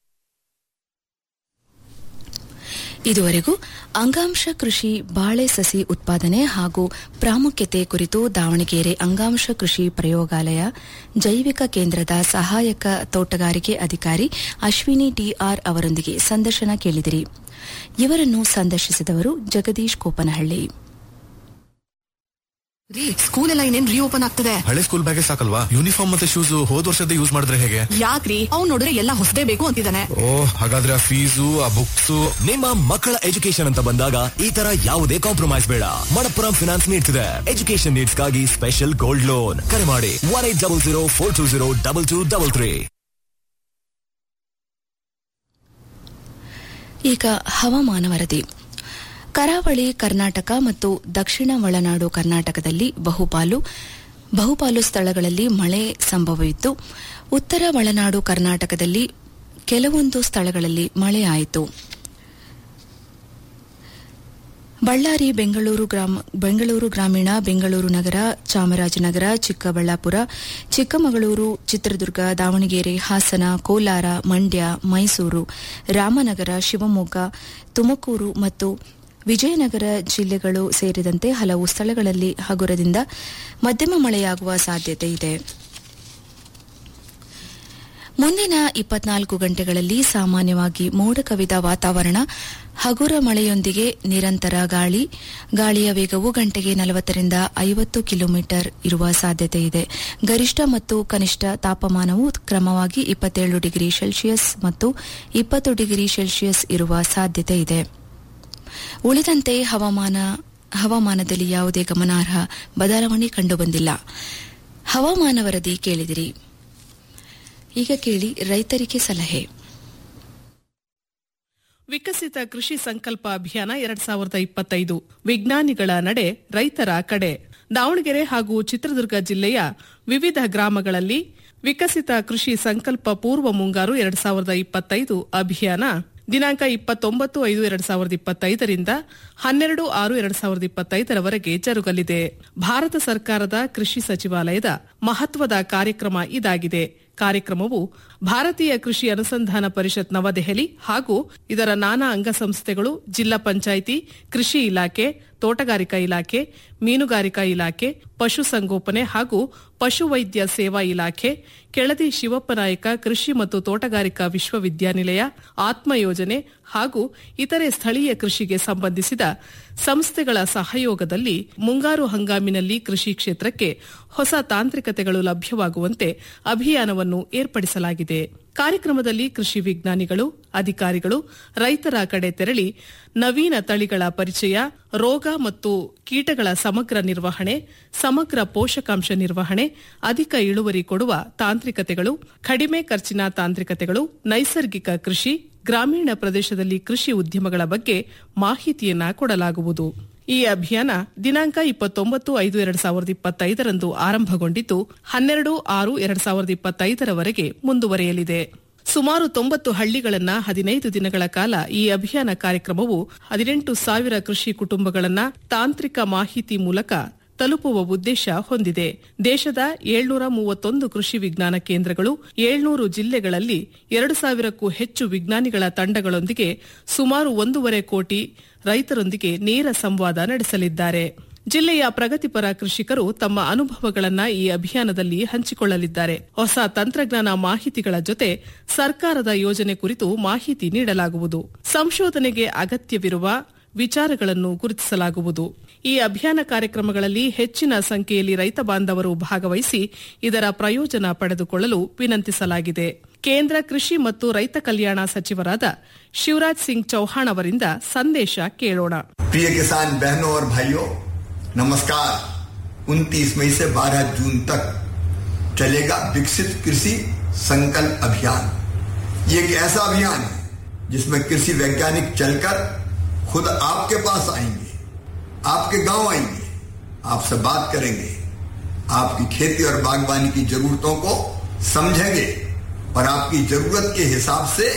ಇದುವರೆಗೂ ಅಂಗಾಂಶ ಕೃಷಿ ಬಾಳೆ ಸಸಿ ಉತ್ಪಾದನೆ ಹಾಗೂ ಪ್ರಾಮುಖ್ಯತೆ ಕುರಿತು ದಾವಣಗೆರೆ ಅಂಗಾಂಶ ಕೃಷಿ ಪ್ರಯೋಗಾಲಯ ಜೈವಿಕ ಕೇಂದ್ರದ ಸಹಾಯಕ ತೋಟಗಾರಿಕೆ ಅಧಿಕಾರಿ ಅಶ್ವಿನಿ ಟಿಆರ್ ಅವರೊಂದಿಗೆ ಸಂದರ್ಶನ ಕೇಳಿದಿರಿ ಇವರನ್ನು ಸಂದರ್ಶಿಸಿದವರು ಜಗದೀಶ್ ಕೋಪನಹಳ್ಳಿ ರೀ ಸ್ಕೂಲ್ ಎಲ್ಲ ಇನ್ನೇನ್ ರೀಓಪನ್ ಆಗ್ತದೆ ಹಳೆ ಸ್ಕೂಲ್ ಬ್ಯಾಗೆ ಸಾಕಲ್ವಾ ಯೂನಿಫಾರ್ಮ್ ಮತ್ತೆ ಶೂಸ್ ಹೋದ್ ವರ್ಷದ ಯೂಸ್ ಮಾಡಿದ್ರೆ ಹೇಗೆ ಯಾಕ್ರಿ ಅವ್ನು ನೋಡಿದ್ರೆ ಎಲ್ಲ ಹೊಸದೇ ಬೇಕು ಅಂತಿದ್ದಾನೆ ಓ ಹಾಗಾದ್ರೆ ಆ ಫೀಸು ಆ ಬುಕ್ಸ್ ನಿಮ್ಮ ಮಕ್ಕಳ ಎಜುಕೇಶನ್ ಅಂತ ಬಂದಾಗ ಈ ತರ ಯಾವುದೇ ಕಾಂಪ್ರಮೈಸ್ ಬೇಡ ಮಣಪ್ಪುರಂ ಫಿನಾನ್ಸ್ ನೀಡ್ತಿದೆ ಎಜುಕೇಶನ್ ನೀಡ್ಸ್ಗಾಗಿ ಸ್ಪೆಷಲ್ ಗೋಲ್ಡ್ ಲೋನ್ ಕರೆ ಮಾಡಿ one eight double zero four two zero double two double three ಈಗ ಹವಾಮಾನ ವರದಿ ಕರಾವಳಿ ಕರ್ನಾಟಕ ಮತ್ತು ದಕ್ಷಿಣ ಒಳನಾಡು ಕರ್ನಾಟಕದಲ್ಲಿ ಬಹುಪಾಲು ಬಹುಪಾಲು ಸ್ಥಳಗಳಲ್ಲಿ ಮಳೆ ಸಂಭವವಿದ್ದು ಉತ್ತರ ಒಳನಾಡು ಕರ್ನಾಟಕದಲ್ಲಿ ಕೆಲವೊಂದು ಸ್ಥಳಗಳಲ್ಲಿ ಮಳೆಯಾಯಿತು ಬಳ್ಳಾರಿ ಬೆಂಗಳೂರು ಗ್ರಾಮ ಬೆಂಗಳೂರು ಗ್ರಾಮೀಣ ಬೆಂಗಳೂರು ನಗರ ಚಾಮರಾಜನಗರ ಚಿಕ್ಕಬಳ್ಳಾಪುರ ಚಿಕ್ಕಮಗಳೂರು ಚಿತ್ರದುರ್ಗ ದಾವಣಗೆರೆ ಹಾಸನ ಕೋಲಾರ ಮಂಡ್ಯ ಮೈಸೂರು ರಾಮನಗರ ಶಿವಮೊಗ್ಗ ತುಮಕೂರು ಮತ್ತು ವಿಜಯನಗರ ಜಿಲ್ಲೆಗಳು ಸೇರಿದಂತೆ ಹಲವು ಸ್ಥಳಗಳಲ್ಲಿ ಹಗುರದಿಂದ ಮಧ್ಯಮ ಮಳೆಯಾಗುವ ಸಾಧ್ಯತೆ ಇದೆ ಮುಂದಿನ ಇಪ್ಪತ್ನಾಲ್ಕು ಗಂಟೆಗಳಲ್ಲಿ ಸಾಮಾನ್ಯವಾಗಿ ಮೋಡ ಕವಿದ ವಾತಾವರಣ ಹಗುರ ಮಳೆಯೊಂದಿಗೆ ನಿರಂತರ ಗಾಳಿ ಗಾಳಿಯ ವೇಗವು ಗಂಟೆಗೆ ನಲವತ್ತರಿಂದ ಐವತ್ತು ಕಿಲೋಮೀಟರ್ ಇರುವ ಸಾಧ್ಯತೆ ಇದೆ ಗರಿಷ್ಠ ಮತ್ತು ಕನಿಷ್ಠ ತಾಪಮಾನವು ಕ್ರಮವಾಗಿ ಇಪ್ಪತ್ತೇಳು ಡಿಗ್ರಿ ಸೆಲ್ಸಿಯಸ್ ಮತ್ತು ಇಪ್ಪತ್ತು ಡಿಗ್ರಿ ಸೆಲ್ಸಿಯಸ್ ಇರುವ ಸಾಧ್ಯತೆ ಇದೆ ಉಳಿದಂತೆ ಹವಾಮಾನ ಹವಾಮಾನದಲ್ಲಿ ಯಾವುದೇ ಗಮನಾರ್ಹ ಬದಲಾವಣೆ ಕಂಡುಬಂದಿಲ್ಲ ಹವಾಮಾನ ವರದಿ ಕೇಳಿದಿರಿ ಈಗ ಕೇಳಿ ರೈತರಿಗೆ ಸಲಹೆ ವಿಕಸಿತ ಕೃಷಿ ಸಂಕಲ್ಪ ಅಭಿಯಾನ ಎರಡ್ ಸಾವಿರದ ಇಪ್ಪತ್ತೈದು ವಿಜ್ಞಾನಿಗಳ ನಡೆ ರೈತರ ಕಡೆ ದಾವಣಗೆರೆ ಹಾಗೂ ಚಿತ್ರದುರ್ಗ ಜಿಲ್ಲೆಯ ವಿವಿಧ ಗ್ರಾಮಗಳಲ್ಲಿ ವಿಕಸಿತ ಕೃಷಿ ಸಂಕಲ್ಪ ಪೂರ್ವ ಮುಂಗಾರು ಎರಡ್ ಸಾವಿರದ ಇಪ್ಪತ್ತೈದು ಅಭಿಯಾನ ದಿನಾಂಕ ಇಪ್ಪತ್ತೊಂಬತ್ತು ಐದು ಎರಡ್ ಸಾವಿರದ ಇಪ್ಪತ್ತೈದರಿಂದ ಹನ್ನೆರಡು ಆರು ಎರಡ್ ಸಾವಿರದ ಇಪ್ಪತ್ತೈದರವರೆಗೆ ಜರುಗಲಿದೆ ಭಾರತ ಸರ್ಕಾರದ ಕೃಷಿ ಸಚಿವಾಲಯದ ಮಹತ್ವದ ಕಾರ್ಯಕ್ರಮ ಇದಾಗಿದೆ ಕಾರ್ಯಕ್ರಮವು ಭಾರತೀಯ ಕೃಷಿ ಅನುಸಂಧಾನ ಪರಿಷತ್ ನವದೆಹಲಿ ಹಾಗೂ ಇದರ ನಾನಾ ಅಂಗಸಂಸ್ಥೆಗಳು ಜಿಲ್ಲಾ ಪಂಚಾಯಿತಿ ಕೃಷಿ ಇಲಾಖೆ ತೋಟಗಾರಿಕಾ ಇಲಾಖೆ ಮೀನುಗಾರಿಕಾ ಇಲಾಖೆ ಪಶುಸಂಗೋಪನೆ ಹಾಗೂ ಪಶುವೈದ್ಯ ಸೇವಾ ಇಲಾಖೆ ಕೆಳದಿ ಶಿವಪ್ಪನಾಯಕ ಕೃಷಿ ಮತ್ತು ತೋಟಗಾರಿಕಾ ವಿಶ್ವವಿದ್ಯಾನಿಲಯ ಆತ್ಮ ಯೋಜನೆ ಹಾಗೂ ಇತರೆ ಸ್ಥಳೀಯ ಕೃಷಿಗೆ ಸಂಬಂಧಿಸಿದ ಸಂಸ್ಥೆಗಳ ಸಹಯೋಗದಲ್ಲಿ ಮುಂಗಾರು ಹಂಗಾಮಿನಲ್ಲಿ ಕೃಷಿ ಕ್ಷೇತ್ರಕ್ಕೆ ಹೊಸ ತಾಂತ್ರಿಕತೆಗಳು ಲಭ್ಯವಾಗುವಂತೆ ಅಭಿಯಾನವನ್ನು ಏರ್ಪಡಿಸಲಾಗಿದೆ ನಡೆಯಲಿದೆ ಕಾರ್ಯಕ್ರಮದಲ್ಲಿ ಕೃಷಿ ವಿಜ್ಞಾನಿಗಳು ಅಧಿಕಾರಿಗಳು ರೈತರ ಕಡೆ ತೆರಳಿ ನವೀನ ತಳಿಗಳ ಪರಿಚಯ ರೋಗ ಮತ್ತು ಕೀಟಗಳ ಸಮಗ್ರ ನಿರ್ವಹಣೆ ಸಮಗ್ರ ಪೋಷಕಾಂಶ ನಿರ್ವಹಣೆ ಅಧಿಕ ಇಳುವರಿ ಕೊಡುವ ತಾಂತ್ರಿಕತೆಗಳು ಕಡಿಮೆ ಖರ್ಚಿನ ತಾಂತ್ರಿಕತೆಗಳು ನೈಸರ್ಗಿಕ ಕೃಷಿ ಗ್ರಾಮೀಣ ಪ್ರದೇಶದಲ್ಲಿ ಕೃಷಿ ಉದ್ಯಮಗಳ ಬಗ್ಗೆ ಮಾಹಿತಿಯನ್ನ ಕೊಡಲಾಗುವುದು ಈ ಅಭಿಯಾನ ದಿನಾಂಕ ಇಪ್ಪತ್ತೊಂಬತ್ತು ಐದು ಎರಡ್ ಸಾವಿರದ ಇಪ್ಪತ್ತೈದರಂದು ಆರಂಭಗೊಂಡಿದ್ದು ಹನ್ನೆರಡು ಆರು ಎರಡ್ ಸಾವಿರದ ಇಪ್ಪತ್ತೈದರವರೆಗೆ ಮುಂದುವರೆಯಲಿದೆ ಸುಮಾರು ತೊಂಬತ್ತು ಹಳ್ಳಿಗಳನ್ನ ಹದಿನೈದು ದಿನಗಳ ಕಾಲ ಈ ಅಭಿಯಾನ ಕಾರ್ಯಕ್ರಮವು ಹದಿನೆಂಟು ಸಾವಿರ ಕೃಷಿ ಕುಟುಂಬಗಳನ್ನ ತಾಂತ್ರಿಕ ಮಾಹಿತಿ ಮೂಲಕ ತಲುಪುವ ಉದ್ದೇಶ ಹೊಂದಿದೆ ದೇಶದ ಏಳ್ನೂರ ಮೂವತ್ತೊಂದು ಕೃಷಿ ವಿಜ್ಞಾನ ಕೇಂದ್ರಗಳು ಏಳ್ನೂರು ಜಿಲ್ಲೆಗಳಲ್ಲಿ ಎರಡು ಸಾವಿರಕ್ಕೂ ಹೆಚ್ಚು ವಿಜ್ಞಾನಿಗಳ ತಂಡಗಳೊಂದಿಗೆ ಸುಮಾರು ಒಂದೂವರೆ ಕೋಟಿ ರೈತರೊಂದಿಗೆ ನೇರ ಸಂವಾದ ನಡೆಸಲಿದ್ದಾರೆ ಜಿಲ್ಲೆಯ ಪ್ರಗತಿಪರ ಕೃಷಿಕರು ತಮ್ಮ ಅನುಭವಗಳನ್ನ ಈ ಅಭಿಯಾನದಲ್ಲಿ ಹಂಚಿಕೊಳ್ಳಲಿದ್ದಾರೆ ಹೊಸ ತಂತ್ರಜ್ಞಾನ ಮಾಹಿತಿಗಳ ಜೊತೆ ಸರ್ಕಾರದ ಯೋಜನೆ ಕುರಿತು ಮಾಹಿತಿ ನೀಡಲಾಗುವುದು ಸಂಶೋಧನೆಗೆ ಅಗತ್ಯವಿರುವ ವಿಚಾರಗಳನ್ನು ಗುರುತಿಸಲಾಗುವುದು ಈ ಅಭಿಯಾನ ಕಾರ್ಯಕ್ರಮಗಳಲ್ಲಿ ಹೆಚ್ಚಿನ ಸಂಖ್ಯೆಯಲ್ಲಿ ರೈತ ಬಾಂಧವರು ಭಾಗವಹಿಸಿ ಇದರ ಪ್ರಯೋಜನ ಪಡೆದುಕೊಳ್ಳಲು ವಿನಂತಿಸಲಾಗಿದೆ ಕೇಂದ್ರ ಕೃಷಿ ಮತ್ತು ರೈತ ಕಲ್ಯಾಣ ಸಚಿವರಾದ ಶಿವರಾಜ್ ಸಿಂಗ್ ಚೌಹಾಣ್ ಅವರಿಂದ ಸಂದೇಶ ಕೇಳೋಣ प्रिय किसान बहनों और भाइयों नमस्कार 29 मई से 12 जून तक चलेगा विकसित कृषि संकल्प अभियान ये एक ऐसा अभियान है जिसमें कृषि वैज्ञानिक चलकर खुद आपके पास आएंगे आपके गांव आएंगे आपसे बात करेंगे आपकी खेती और बागवानी की जरूरतों को समझेंगे और आपकी जरूरत के हिसाब से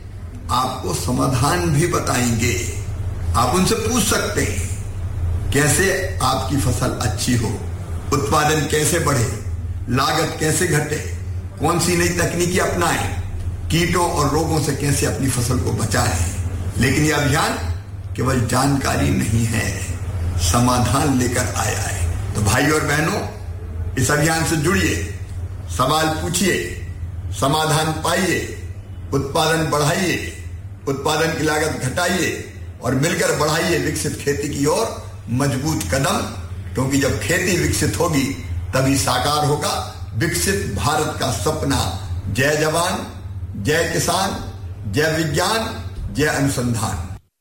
आपको समाधान भी बताएंगे आप उनसे पूछ सकते हैं कैसे आपकी फसल अच्छी हो उत्पादन कैसे बढ़े लागत कैसे घटे कौन सी नई तकनीकी अपनाएं कीटों और रोगों से कैसे अपनी फसल को बचाएं लेकिन यह अभियान केवल जानकारी नहीं है समाधान लेकर आया है तो भाई और बहनों इस अभियान से जुड़िए सवाल पूछिए समाधान पाइए उत्पादन बढ़ाइए उत्पादन की लागत घटाइए और मिलकर बढ़ाइए विकसित खेती की ओर मजबूत कदम क्योंकि जब खेती विकसित होगी तभी साकार होगा विकसित भारत का सपना जय जवान जय किसान जय विज्ञान जय अनुसंधान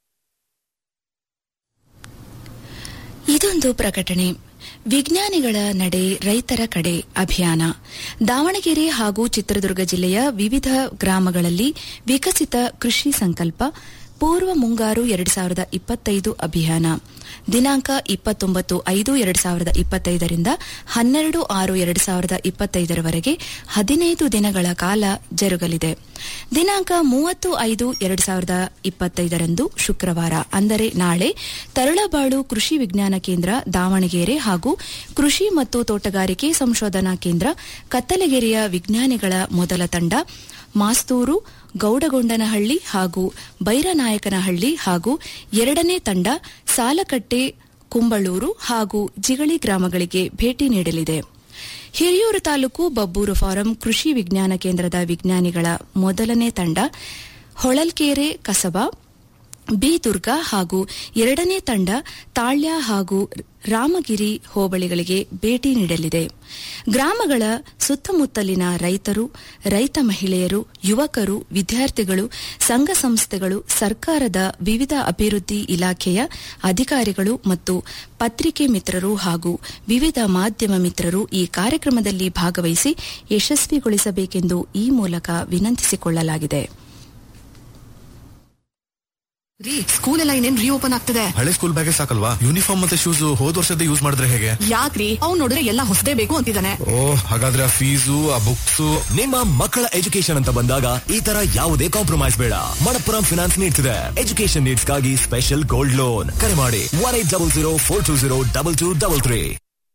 ಇದೊಂದು ಪ್ರಕಟಣೆ ವಿಜ್ಞಾನಿಗಳ ನಡೆ ರೈತರ ಕಡೆ ಅಭಿಯಾನ ದಾವಣಗೆರೆ ಹಾಗೂ ಚಿತ್ರದುರ್ಗ ಜಿಲ್ಲೆಯ ವಿವಿಧ ಗ್ರಾಮಗಳಲ್ಲಿ ವಿಕಸಿತ ಕೃಷಿ ಸಂಕಲ್ಪ ಪೂರ್ವ ಮುಂಗಾರು ಎರಡು ಸಾವಿರದ ಇಪ್ಪತ್ತೈದು ಅಭಿಯಾನ ದಿನಾಂಕ ಇಪ್ಪತ್ತೊಂಬತ್ತು ಐದು ಎರಡು ಸಾವಿರದ ಇಪ್ಪತ್ತೈದರಿಂದ ಹನ್ನೆರಡು ಆರು ಎರಡು ಸಾವಿರದ ಇಪ್ಪತ್ತೈದರವರೆಗೆ ಹದಿನೈದು ದಿನಗಳ ಕಾಲ ಜರುಗಲಿದೆ ದಿನಾಂಕ ಮೂವತ್ತು ಐದು ಎರಡು ಸಾವಿರದ ಇಪ್ಪತ್ತೈದರಂದು ಶುಕ್ರವಾರ ಅಂದರೆ ನಾಳೆ ತರಳಬಾಳು ಕೃಷಿ ವಿಜ್ಞಾನ ಕೇಂದ್ರ ದಾವಣಗೆರೆ ಹಾಗೂ ಕೃಷಿ ಮತ್ತು ತೋಟಗಾರಿಕೆ ಸಂಶೋಧನಾ ಕೇಂದ್ರ ಕತ್ತಲಗೆರೆಯ ವಿಜ್ಞಾನಿಗಳ ಮೊದಲ ತಂಡ ಮಾಸ್ತೂರು ಗೌಡಗೊಂಡನಹಳ್ಳಿ ಹಾಗೂ ಬೈರನಾಯಕನಹಳ್ಳಿ ಹಾಗೂ ಎರಡನೇ ತಂಡ ಸಾಲಕಟ್ಟೆ ಕುಂಬಳೂರು ಹಾಗೂ ಜಿಗಳಿ ಗ್ರಾಮಗಳಿಗೆ ಭೇಟಿ ನೀಡಲಿದೆ ಹಿರಿಯೂರು ತಾಲೂಕು ಬಬ್ಬೂರು ಫಾರಂ ಕೃಷಿ ವಿಜ್ಞಾನ ಕೇಂದ್ರದ ವಿಜ್ಞಾನಿಗಳ ಮೊದಲನೇ ತಂಡ ಹೊಳಲ್ಕೆರೆ ಕಸಬಾ ಬಿ ದುರ್ಗಾ ಹಾಗೂ ಎರಡನೇ ತಂಡ ತಾಳ್ಯ ಹಾಗೂ ರಾಮಗಿರಿ ಹೋಬಳಿಗಳಿಗೆ ಭೇಟಿ ನೀಡಲಿದೆ ಗ್ರಾಮಗಳ ಸುತ್ತಮುತ್ತಲಿನ ರೈತರು ರೈತ ಮಹಿಳೆಯರು ಯುವಕರು ವಿದ್ಯಾರ್ಥಿಗಳು ಸಂಘ ಸಂಸ್ಥೆಗಳು ಸರ್ಕಾರದ ವಿವಿಧ ಅಭಿವೃದ್ಧಿ ಇಲಾಖೆಯ ಅಧಿಕಾರಿಗಳು ಮತ್ತು ಪತ್ರಿಕೆ ಮಿತ್ರರು ಹಾಗೂ ವಿವಿಧ ಮಾಧ್ಯಮ ಮಿತ್ರರು ಈ ಕಾರ್ಯಕ್ರಮದಲ್ಲಿ ಭಾಗವಹಿಸಿ ಯಶಸ್ವಿಗೊಳಿಸಬೇಕೆಂದು ಈ ಮೂಲಕ ವಿನಂತಿಸಿಕೊಳ್ಳಲಾಗಿದೆ ರೀ ಸ್ಕೂಲ್ ಎಲ್ಲ ಇನ್ನೇನ್ ರೀಓಪನ್ ಆಗ್ತದೆ ಹಳೆ ಸ್ಕೂಲ್ ಬ್ಯಾಗೆ ಸಾಕಲ್ವಾ ಯೂನಿಫಾರ್ಮ್ ಮತ್ತೆ ಶೂಸ್ ಹೋದ್ ವರ್ಷದ ಯೂಸ್ ಮಾಡಿದ್ರೆ ಹೇಗೆ ಯಾಕ್ರಿ ಅವ್ನ್ ನೋಡಿದ್ರೆ ಎಲ್ಲ ಹೊಸದೇ ಬೇಕು ಅಂತಿದ್ದಾನೆ ಓ ಹಾಗಾದ್ರೆ ಆ ಫೀಸು ಆ ಬುಕ್ಸ್ ನಿಮ್ಮ ಮಕ್ಕಳ ಎಜುಕೇಶನ್ ಅಂತ ಬಂದಾಗ ಈ ತರ ಯಾವುದೇ ಕಾಂಪ್ರಮೈಸ್ ಬೇಡ ಮಣಪ್ಪುರಂ ಫಿನಾನ್ಸ್ ನೀಡ್ತಿದೆ ಎಜುಕೇಶನ್ ನೀಡ್ಸ್ಗಾಗಿ ಸ್ಪೆಷಲ್ ಗೋಲ್ಡ್ ಲೋನ್ ಕರೆ ಮಾಡಿ one eight double zero four two zero double two double three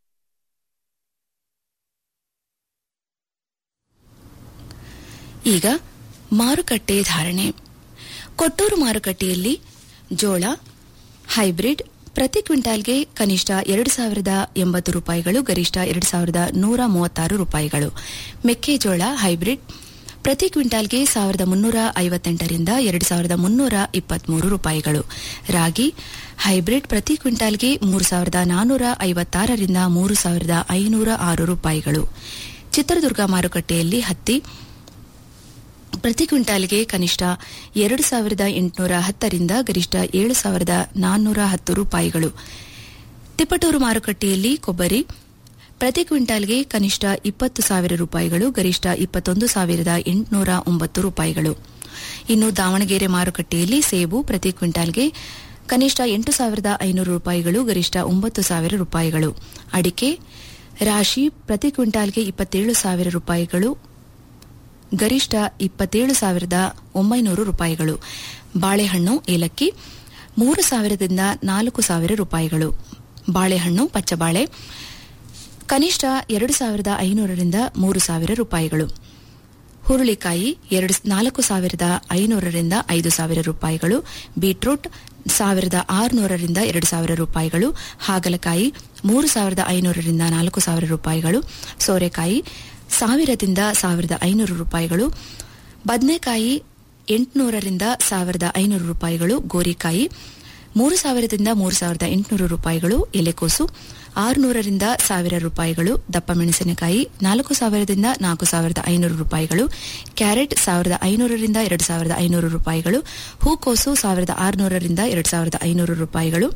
ಈಗ ಮಾರುಕಟ್ಟೆ ಧಾರಣೆ ಕೊಟ್ಟೂರು ಮಾರುಕಟ್ಟೆಯಲ್ಲಿ ಜೋಳ ಹೈಬ್ರಿಡ್ ಪ್ರತಿ ಕ್ವಿಂಟಾಲ್ಗೆ ಕನಿಷ್ಠ ಎರಡು ಸಾವಿರದ ಎಂಬತ್ತು ರೂಪಾಯಿಗಳು ಗರಿಷ್ಠ ಎರಡು ಸಾವಿರದ ನೂರ ಮೂವತ್ತಾರು ರೂಪಾಯಿಗಳು ಮೆಕ್ಕೆಜೋಳ ಹೈಬ್ರಿಡ್ ಪ್ರತಿ ಕ್ವಿಂಟಾಲ್ಗೆ ಸಾವಿರದ ಮುನ್ನೂರ ಐವತ್ತೆಂಟರಿಂದ ಎರಡು ಸಾವಿರದ ಮುನ್ನೂರ ಇಪ್ಪತ್ಮೂರು ರೂಪಾಯಿಗಳು ರಾಗಿ ಹೈಬ್ರಿಡ್ ಪ್ರತಿ ಕ್ವಿಂಟಾಲ್ಗೆ ಮೂರು ಸಾವಿರದ ನಾನ್ನೂರ ಐವತ್ತಾರರಿಂದ ಮೂರು ಸಾವಿರದ ಐನೂರ ಆರು ರೂಪಾಯಿಗಳು ಚಿತ್ರದುರ್ಗ ಮಾರುಕಟ್ಟೆಯಲ್ಲಿ ಹತ್ತಿ ಪ್ರತಿ ಕ್ವಿಂಟಾಲ್ಗೆ ಕನಿಷ್ಠ ಎರಡು ಸಾವಿರದ ಎಂಟುನೂರ ಹತ್ತರಿಂದ ಗರಿಷ್ಠ ಏಳು ಸಾವಿರದ ನಾನ್ನೂರ ಹತ್ತು ರೂಪಾಯಿಗಳು ತಿಪ್ಪಟೂರು ಮಾರುಕಟ್ಟೆಯಲ್ಲಿ ಕೊಬ್ಬರಿ ಪ್ರತಿ ಕ್ವಿಂಟಾಲ್ಗೆ ಕನಿಷ್ಠ ಇಪ್ಪತ್ತು ಸಾವಿರ ರೂಪಾಯಿಗಳು ಗರಿಷ್ಠ ಇಪ್ಪತ್ತೊಂದು ಸಾವಿರದ ಎಂಟುನೂರ ಒಂಬತ್ತು ರೂಪಾಯಿಗಳು ಇನ್ನು ದಾವಣಗೆರೆ ಮಾರುಕಟ್ಟೆಯಲ್ಲಿ ಸೇಬು ಪ್ರತಿ ಕ್ವಿಂಟಾಲ್ಗೆ ಕನಿಷ್ಠ ಎಂಟು ಸಾವಿರದ ಐನೂರು ರೂಪಾಯಿಗಳು ಗರಿಷ್ಠ ಒಂಬತ್ತು ಸಾವಿರ ರೂಪಾಯಿಗಳು ಅಡಿಕೆ ರಾಶಿ ಪ್ರತಿ ಕ್ವಿಂಟಾಲ್ಗೆ ಇಪ್ಪತ್ತೇಳು ಸಾವಿರ ರೂಪಾಯಿಗಳು ಗರಿಷ್ಠ ಇಪ್ಪತ್ತೇಳು ಸಾವಿರದ ಒಂಬೈನೂರು ರೂಪಾಯಿಗಳು ಬಾಳೆಹಣ್ಣು ಏಲಕ್ಕಿ ಮೂರು ಸಾವಿರದಿಂದ ನಾಲ್ಕು ಸಾವಿರ ರೂಪಾಯಿಗಳು ಬಾಳೆಹಣ್ಣು ಪಚ್ಚಬಾಳೆ ಕನಿಷ್ಠ ಎರಡು ಸಾವಿರದ ಐನೂರರಿಂದ ಮೂರು ಸಾವಿರ ರೂಪಾಯಿಗಳು ಹುರುಳಿಕಾಯಿ ಎರಡು ನಾಲ್ಕು ಸಾವಿರದ ಐನೂರರಿಂದ ಐದು ಸಾವಿರ ರೂಪಾಯಿಗಳು ಬೀಟ್ರೂಟ್ ಸಾವಿರದ ಆರುನೂರರಿಂದ ಎರಡು ಸಾವಿರ ರೂಪಾಯಿಗಳು ಹಾಗಲಕಾಯಿ ಮೂರು ಸಾವಿರದ ಐನೂರರಿಂದ ನಾಲ್ಕು ಸಾವಿರ ರೂಪಾಯಿಗಳು ಸೋರೆಕಾಯಿ ಸಾವಿರದಿಂದ ಸಾವಿರದ ಐನೂರು ರೂಪಾಯಿಗಳು ಬದನೆಕಾಯಿ ಎಂಟುನೂರರಿಂದ ಸಾವಿರದ ಐನೂರು ರೂಪಾಯಿಗಳು ಗೋರಿಕಾಯಿ ಮೂರು ಸಾವಿರದಿಂದ ಮೂರು ಸಾವಿರದ ಎಂಟುನೂರು ರೂಪಾಯಿಗಳು ಎಲೆಕೋಸು ಆರುನೂರರಿಂದ ಸಾವಿರ ರೂಪಾಯಿಗಳು ದಪ್ಪ ಮೆಣಸಿನಕಾಯಿ ನಾಲ್ಕು ಸಾವಿರದಿಂದ ನಾಲ್ಕು ಸಾವಿರದ ಐನೂರು ರೂಪಾಯಿಗಳು ಕ್ಯಾರೆಟ್ ಸಾವಿರದ ಐನೂರರಿಂದ ಎರಡು ಸಾವಿರದ ಐನೂರು ರೂಪಾಯಿಗಳು ಹೂಕೋಸು ಸಾವಿರದ ಆರುನೂರರಿಂದ ಎರಡು ಸಾವಿರದ ಐನೂರು ರೂಪಾಯಿಗಳು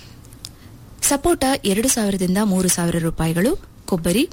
ಸಪೋಟ ಎರಡು ಸಾವಿರದಿಂದ ಮೂರು ಸಾವಿರ ರೂಪಾಯಿಗಳು ಕೊಬ್ಬರಿ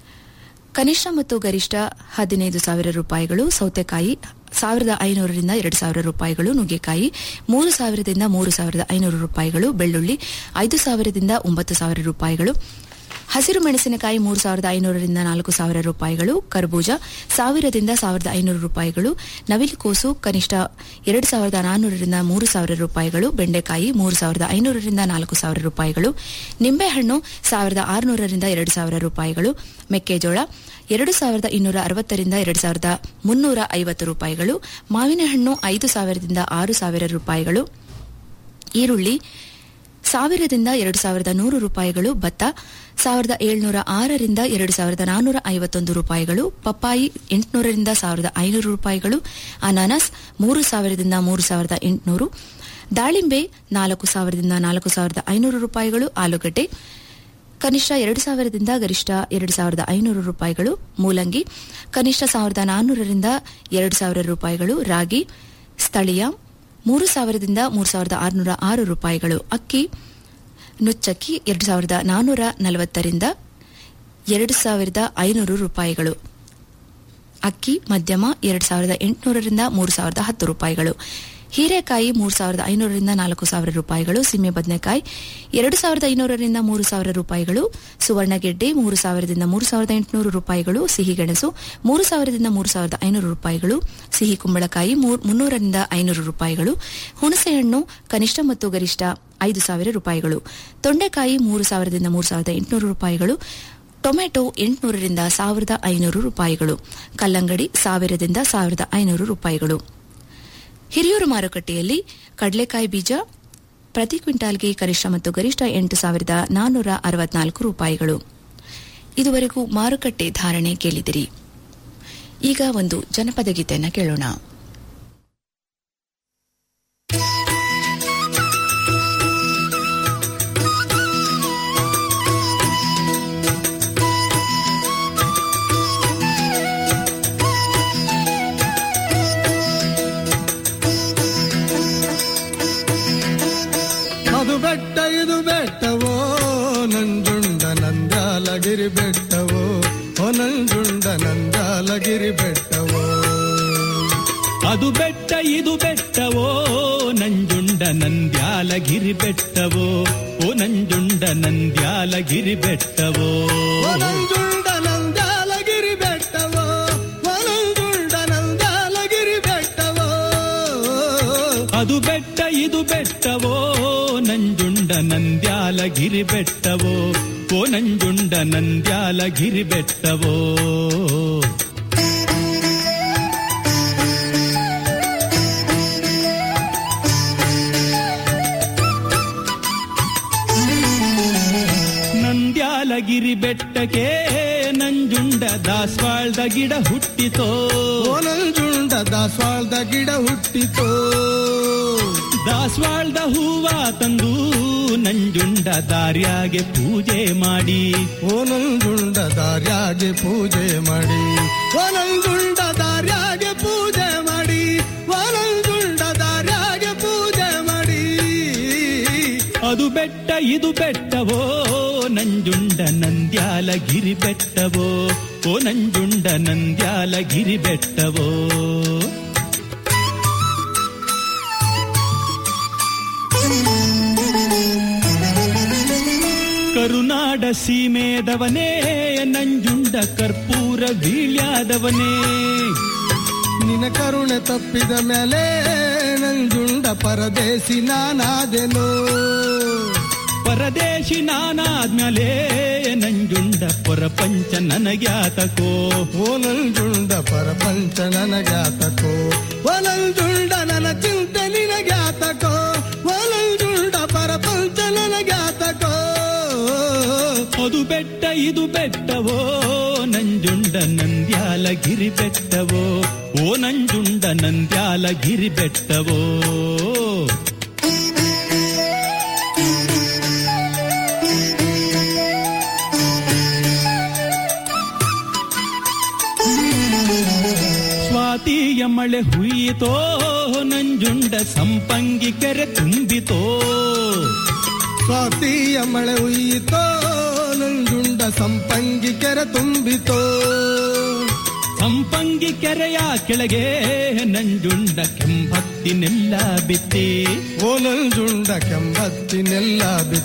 ಕನಿಷ್ಠ ಮತ್ತು ಗರಿಷ್ಠ ಹದಿನೈದು ಸಾವಿರ ರೂಪಾಯಿಗಳು ಸೌತೆಕಾಯಿ ಸಾವಿರದ ಐನೂರರಿಂದ ಎರಡು ಸಾವಿರ ರೂಪಾಯಿಗಳು ನುಗ್ಗೆಕಾಯಿ ಮೂರು ಸಾವಿರದಿಂದ ಮೂರು ಸಾವಿರದ ಐನೂರು ರೂಪಾಯಿಗಳು ಬೆಳ್ಳುಳ್ಳಿ ಐದು ಸಾವಿರದಿಂದ ಒಂಬತ್ತು ಸಾವಿರ ರೂಪಾಯಿಗಳು ಹಸಿರು ಮೆಣಸಿನಕಾಯಿ ಮೂರು ಸಾವಿರದ ಐನೂರರಿಂದ ನಾಲ್ಕು ಸಾವಿರ ರೂಪಾಯಿಗಳು ಕರ್ಬೂಜ ಸಾವಿರದಿಂದ ಸಾವಿರದ ಐನೂರು ರೂಪಾಯಿಗಳು ನವಿಲುಕೋಸು ಕನಿಷ್ಠ ಎರಡು ಸಾವಿರದ ನಾನ್ನೂರರಿಂದ ಮೂರು ಸಾವಿರ ರೂಪಾಯಿಗಳು ಬೆಂಡೆಕಾಯಿ ಮೂರು ಸಾವಿರದ ಐನೂರರಿಂದ ನಾಲ್ಕು ಸಾವಿರ ರೂಪಾಯಿಗಳು ನಿಂಬೆಹಣ್ಣು ಸಾವಿರದ ಆರುನೂರರಿಂದ ಎರಡು ಸಾವಿರ ರೂಪಾಯಿಗಳು ಮೆಕ್ಕೆಜೋಳ ಎರಡು ಸಾವಿರದ ಇನ್ನೂರ ಅರವತ್ತರಿಂದ ಎರಡು ಸಾವಿರದ ಮುನ್ನೂರ ಐವತ್ತು ರೂಪಾಯಿಗಳು ಮಾವಿನ ಹಣ್ಣು ಐದು ಸಾವಿರದಿಂದ ಆರು ಸಾವಿರ ರೂಪಾಯಿಗಳು ಈರುಳ್ಳಿ ಸಾವಿರದಿಂದ ಎರಡು ಸಾವಿರದ ನೂರು ರೂಪಾಯಿಗಳು ಭತ್ತ ಸಾವಿರದ ಏಳ್ನೂರ ಆರರಿಂದ ಎರಡು ಸಾವಿರದ ನಾನ್ನೂರ ಐವತ್ತೊಂದು ರೂಪಾಯಿಗಳು ಪಪ್ಪಾಯಿ ಎಂಟುನೂರರಿಂದ ಸಾವಿರದ ಐನೂರು ರೂಪಾಯಿಗಳು ಅನಾನಸ್ ಮೂರು ಸಾವಿರದಿಂದ ಮೂರು ಸಾವಿರದ ಎಂಟುನೂರು ದಾಳಿಂಬೆ ನಾಲ್ಕು ಸಾವಿರದಿಂದ ನಾಲ್ಕು ಸಾವಿರದ ಐನೂರು ರೂಪಾಯಿಗಳು ಆಲೂಗಡ್ಡೆ ಕನಿಷ್ಠ ಎರಡು ಸಾವಿರದಿಂದ ಗರಿಷ್ಠ ಎರಡು ಸಾವಿರದ ಐನೂರು ರೂಪಾಯಿಗಳು ಮೂಲಂಗಿ ಕನಿಷ್ಠ ಸಾವಿರದ ನಾನ್ನೂರರಿಂದ ಎರಡು ಸಾವಿರ ರೂಪಾಯಿಗಳು ರಾಗಿ ಸ್ಥಳೀಯ ಮೂರು ಸಾವಿರದಿಂದ ಮೂರು ಸಾವಿರದ ಆರುನೂರ ಆರು ರೂಪಾಯಿಗಳು ಅಕ್ಕಿ ನುಚ್ಚಕ್ಕಿ ಎರಡು ಸಾವಿರದ ನಾನ್ನೂರ ನಲವತ್ತರಿಂದ ಎರಡು ಸಾವಿರದ ಐನೂರು ರೂಪಾಯಿಗಳು ಅಕ್ಕಿ ಮಧ್ಯಮ ಎರಡು ಸಾವಿರದ ಎಂಟುನೂರರಿಂದ ಮೂರು ಸಾವಿರದ ಹತ್ತು ರೂಪಾಯಿಗಳು ಹೀರೆಕಾಯಿ ಮೂರು ಸಾವಿರದ ಐನೂರರಿಂದ ನಾಲ್ಕು ಸಾವಿರ ರೂಪಾಯಿಗಳು ಸೀಮೆ ಬದನೆಕಾಯಿ ಎರಡು ಸಾವಿರದ ಐನೂರರಿಂದ ಮೂರು ಸಾವಿರ ರೂಪಾಯಿಗಳು ಸುವರ್ಣಗೆಡ್ಡೆ ಮೂರು ಸಾವಿರದಿಂದ ಮೂರು ಸಾವಿರದ ಎಂಟುನೂರು ರೂಪಾಯಿಗಳು ಸಿಹಿಗೆಣಸು ಮೂರು ಸಾವಿರದಿಂದ ಮೂರು ಸಾವಿರದ ಐನೂರು ರೂಪಾಯಿಗಳು ಸಿಹಿ ಕುಂಬಳಕಾಯಿ ಮುನ್ನೂರರಿಂದ ಐನೂರು ರೂಪಾಯಿಗಳು ಹುಣಸೆಹಣ್ಣು ಕನಿಷ್ಠ ಮತ್ತು ಗರಿಷ್ಠ ಐದು ಸಾವಿರ ರೂಪಾಯಿಗಳು ತೊಂಡೆಕಾಯಿ ಮೂರು ಸಾವಿರದಿಂದ ಮೂರು ಸಾವಿರದ ಎಂಟುನೂರು ರೂಪಾಯಿಗಳು ಟೊಮೆಟೊ ಎಂಟುನೂರರಿಂದ ಸಾವಿರದ ಐನೂರು ರೂಪಾಯಿಗಳು ಕಲ್ಲಂಗಡಿ ಸಾವಿರದಿಂದ ಸಾವಿರದ ಐನೂರು ರೂಪಾಯಿಗಳು ಹಿರಿಯೂರು ಮಾರುಕಟ್ಟೆಯಲ್ಲಿ ಕಡಲೆಕಾಯಿ ಬೀಜ ಪ್ರತಿ ಕ್ವಿಂಟಾಲ್ಗೆ ಕನಿಷ್ಠ ಮತ್ತು ಗರಿಷ್ಠ ಎಂಟು ಸಾವಿರದ ನಾನ್ನೂರ ಅರವತ್ನಾಲ್ಕು ರೂಪಾಯಿಗಳು ಇದುವರೆಗೂ ಮಾರುಕಟ್ಟೆ ಧಾರಣೆ ಕೇಳಿದಿರಿ ಈಗ ಒಂದು ಜನಪದ ಗೀತೆಯನ್ನು ಕೇಳೋಣ ಅದು ಬೆಟ್ಟ ಇದು ಬೆಟ್ಟವೋ ನಂಜುಂಡ ನಂದಾಲಗಿರಿ ಬೆಟ್ಟವೋ ಓ ನಂಜುಂಡ ನಂದಾಲಗಿರಿ ಬೆಟ್ಟವೋ ಅದು ಬೆಟ್ಟ ಇದು ಬೆಟ್ಟವೋ ನಂಜುಂಡ ನಂದ್ಯಾಲಗಿರಿ ಬೆಟ್ಟವೋ ಓ ನಂಜುಂಡ ನಂದ್ಯಾಲಗಿರಿ ಬೆಟ್ಟವೋ ಓ ನಂಜುಂಡ ನಂದಾಲಗಿರಿ ಬೆಟ್ಟವೋ ಓ ನಂಜುಂಡ ನಂದಾಲಗಿರಿ ಬೆಟ್ಟವೋ ಅದು ಬೆಟ್ಟ ಇದು ಬೆಟ್ಟವೋ ನಂಜುಂಡ ನಂದ್ಯಾಲಗಿರಿ ಬೆಟ್ಟವೋ ಓ ನಂಜುಂಡ ನಂದ್ಯಾಲಗಿರಿ ಬೆಟ್ಟವೋ ನಂದ್ಯಾಲಗಿರಿ ಬೆಟ್ಟಕ್ಕೆ ನಂಜುಂಡ ದಾಸವಾಳದ ಗಿಡ ಹುಟ್ಟಿತೋ ಓ ನಂಜುಂಡ ದಾಸವಾಳದ ಗಿಡ ಹುಟ್ಟಿತೋ ದಾಸವಾಳದ ಹೂವ ತಂದು ನಂಜುಂಡ ದಾರ್ಯಾಗೆ ಪೂಜೆ ಮಾಡಿ ಓ ನಂಜುಂಡ ದಾರ್ಯಾಗೆ ಪೂಜೆ ಮಾಡಿ ಓ ನಂಜುಂಡ ದಾರ್ಯಾಗೆ ಪೂಜೆ ಮಾಡಿ ಓ ನಂಜುಂಡ ದಾರ್ಯಾಗೆ ಪೂಜೆ ಮಾಡಿ ಅದು ಬೆಟ್ಟ ಇದು ಬೆಟ್ಟವೋ ನಂಜುಂಡ ನಂದ್ಯಾಲ ಗಿರಿ ಬೆಟ್ಟವೋ ಓ ನಂಜುಂಡ ನಂದ್ಯಾಲ ಗಿರಿ ಬೆಟ್ಟವೋ ಕರುನಾಡ ಸೀಮೆದವನೇ ನಂಜುಂಡ ಕರ್ಪೂರ ಬೀಳ್ಯಾದವನೇ ನಿನ ಕರುಣೆ ತಪ್ಪಿದ ಮೇಲೆ ನಂಜುಂಡ ಪರದೇಸಿ ನಾನಾದೆನೋ ಪರದೇಶಿ ನಾನಾದ್ಮೇಲೆ ನಂಜುಂಡ ಪರಪಂಚ ನನಗ್ಯಾತಕೋ ಓ ನಂಜುಂಡ ಪರಪಂಚ ನನಗ್ಯಾತಕೋ ಓ ನಂಜುಂಡ ನನ್ನ ಚಿಂತೆ ನಿನಗ್ಯಾತಕೋ ಓ ನಂಜುಂಡ ಪರಪಂಚ ನನಗ್ಯಾತಕೋ ಅದು ಬೆಟ್ಟ ಇದು ಬೆಟ್ಟವೋ ನಂಜುಂಡ ನಂದ್ಯಾಲ ಗಿರಿ ಬೆಟ್ಟವೋ ಓ ನಂಜುಂಡ ನಂದ್ಯಾಲ ಗಿರಿ ಬೆಟ್ಟವೋ ಸ್ವಾತಿಯ ಮಳೆ ಹುಯ್ಯಿತೋ ನಂಜುಂಡ ಸಂಪಂಗಿ ಕೆರೆ ತುಂಬಿತೋ ಸ್ವಾತಿಯ ಮಳೆ ಉಯ್ಯಿತೋ ನಂಜುಂಡ ಸಂಪಂಗಿ ಕೆರೆ ತುಂಬಿತೋ ಸಂಪಂಗಿ ಕೆರೆಯ ಕೆಳಗೆ ನಂಜುಂಡ ಕೆಂಭತ್ತಿನೆಲ್ಲ ಬಿತ್ತಿ ಓ ನಂಜುಂಡ ಕೆಂಬತ್ತಿನೆಲ್ಲ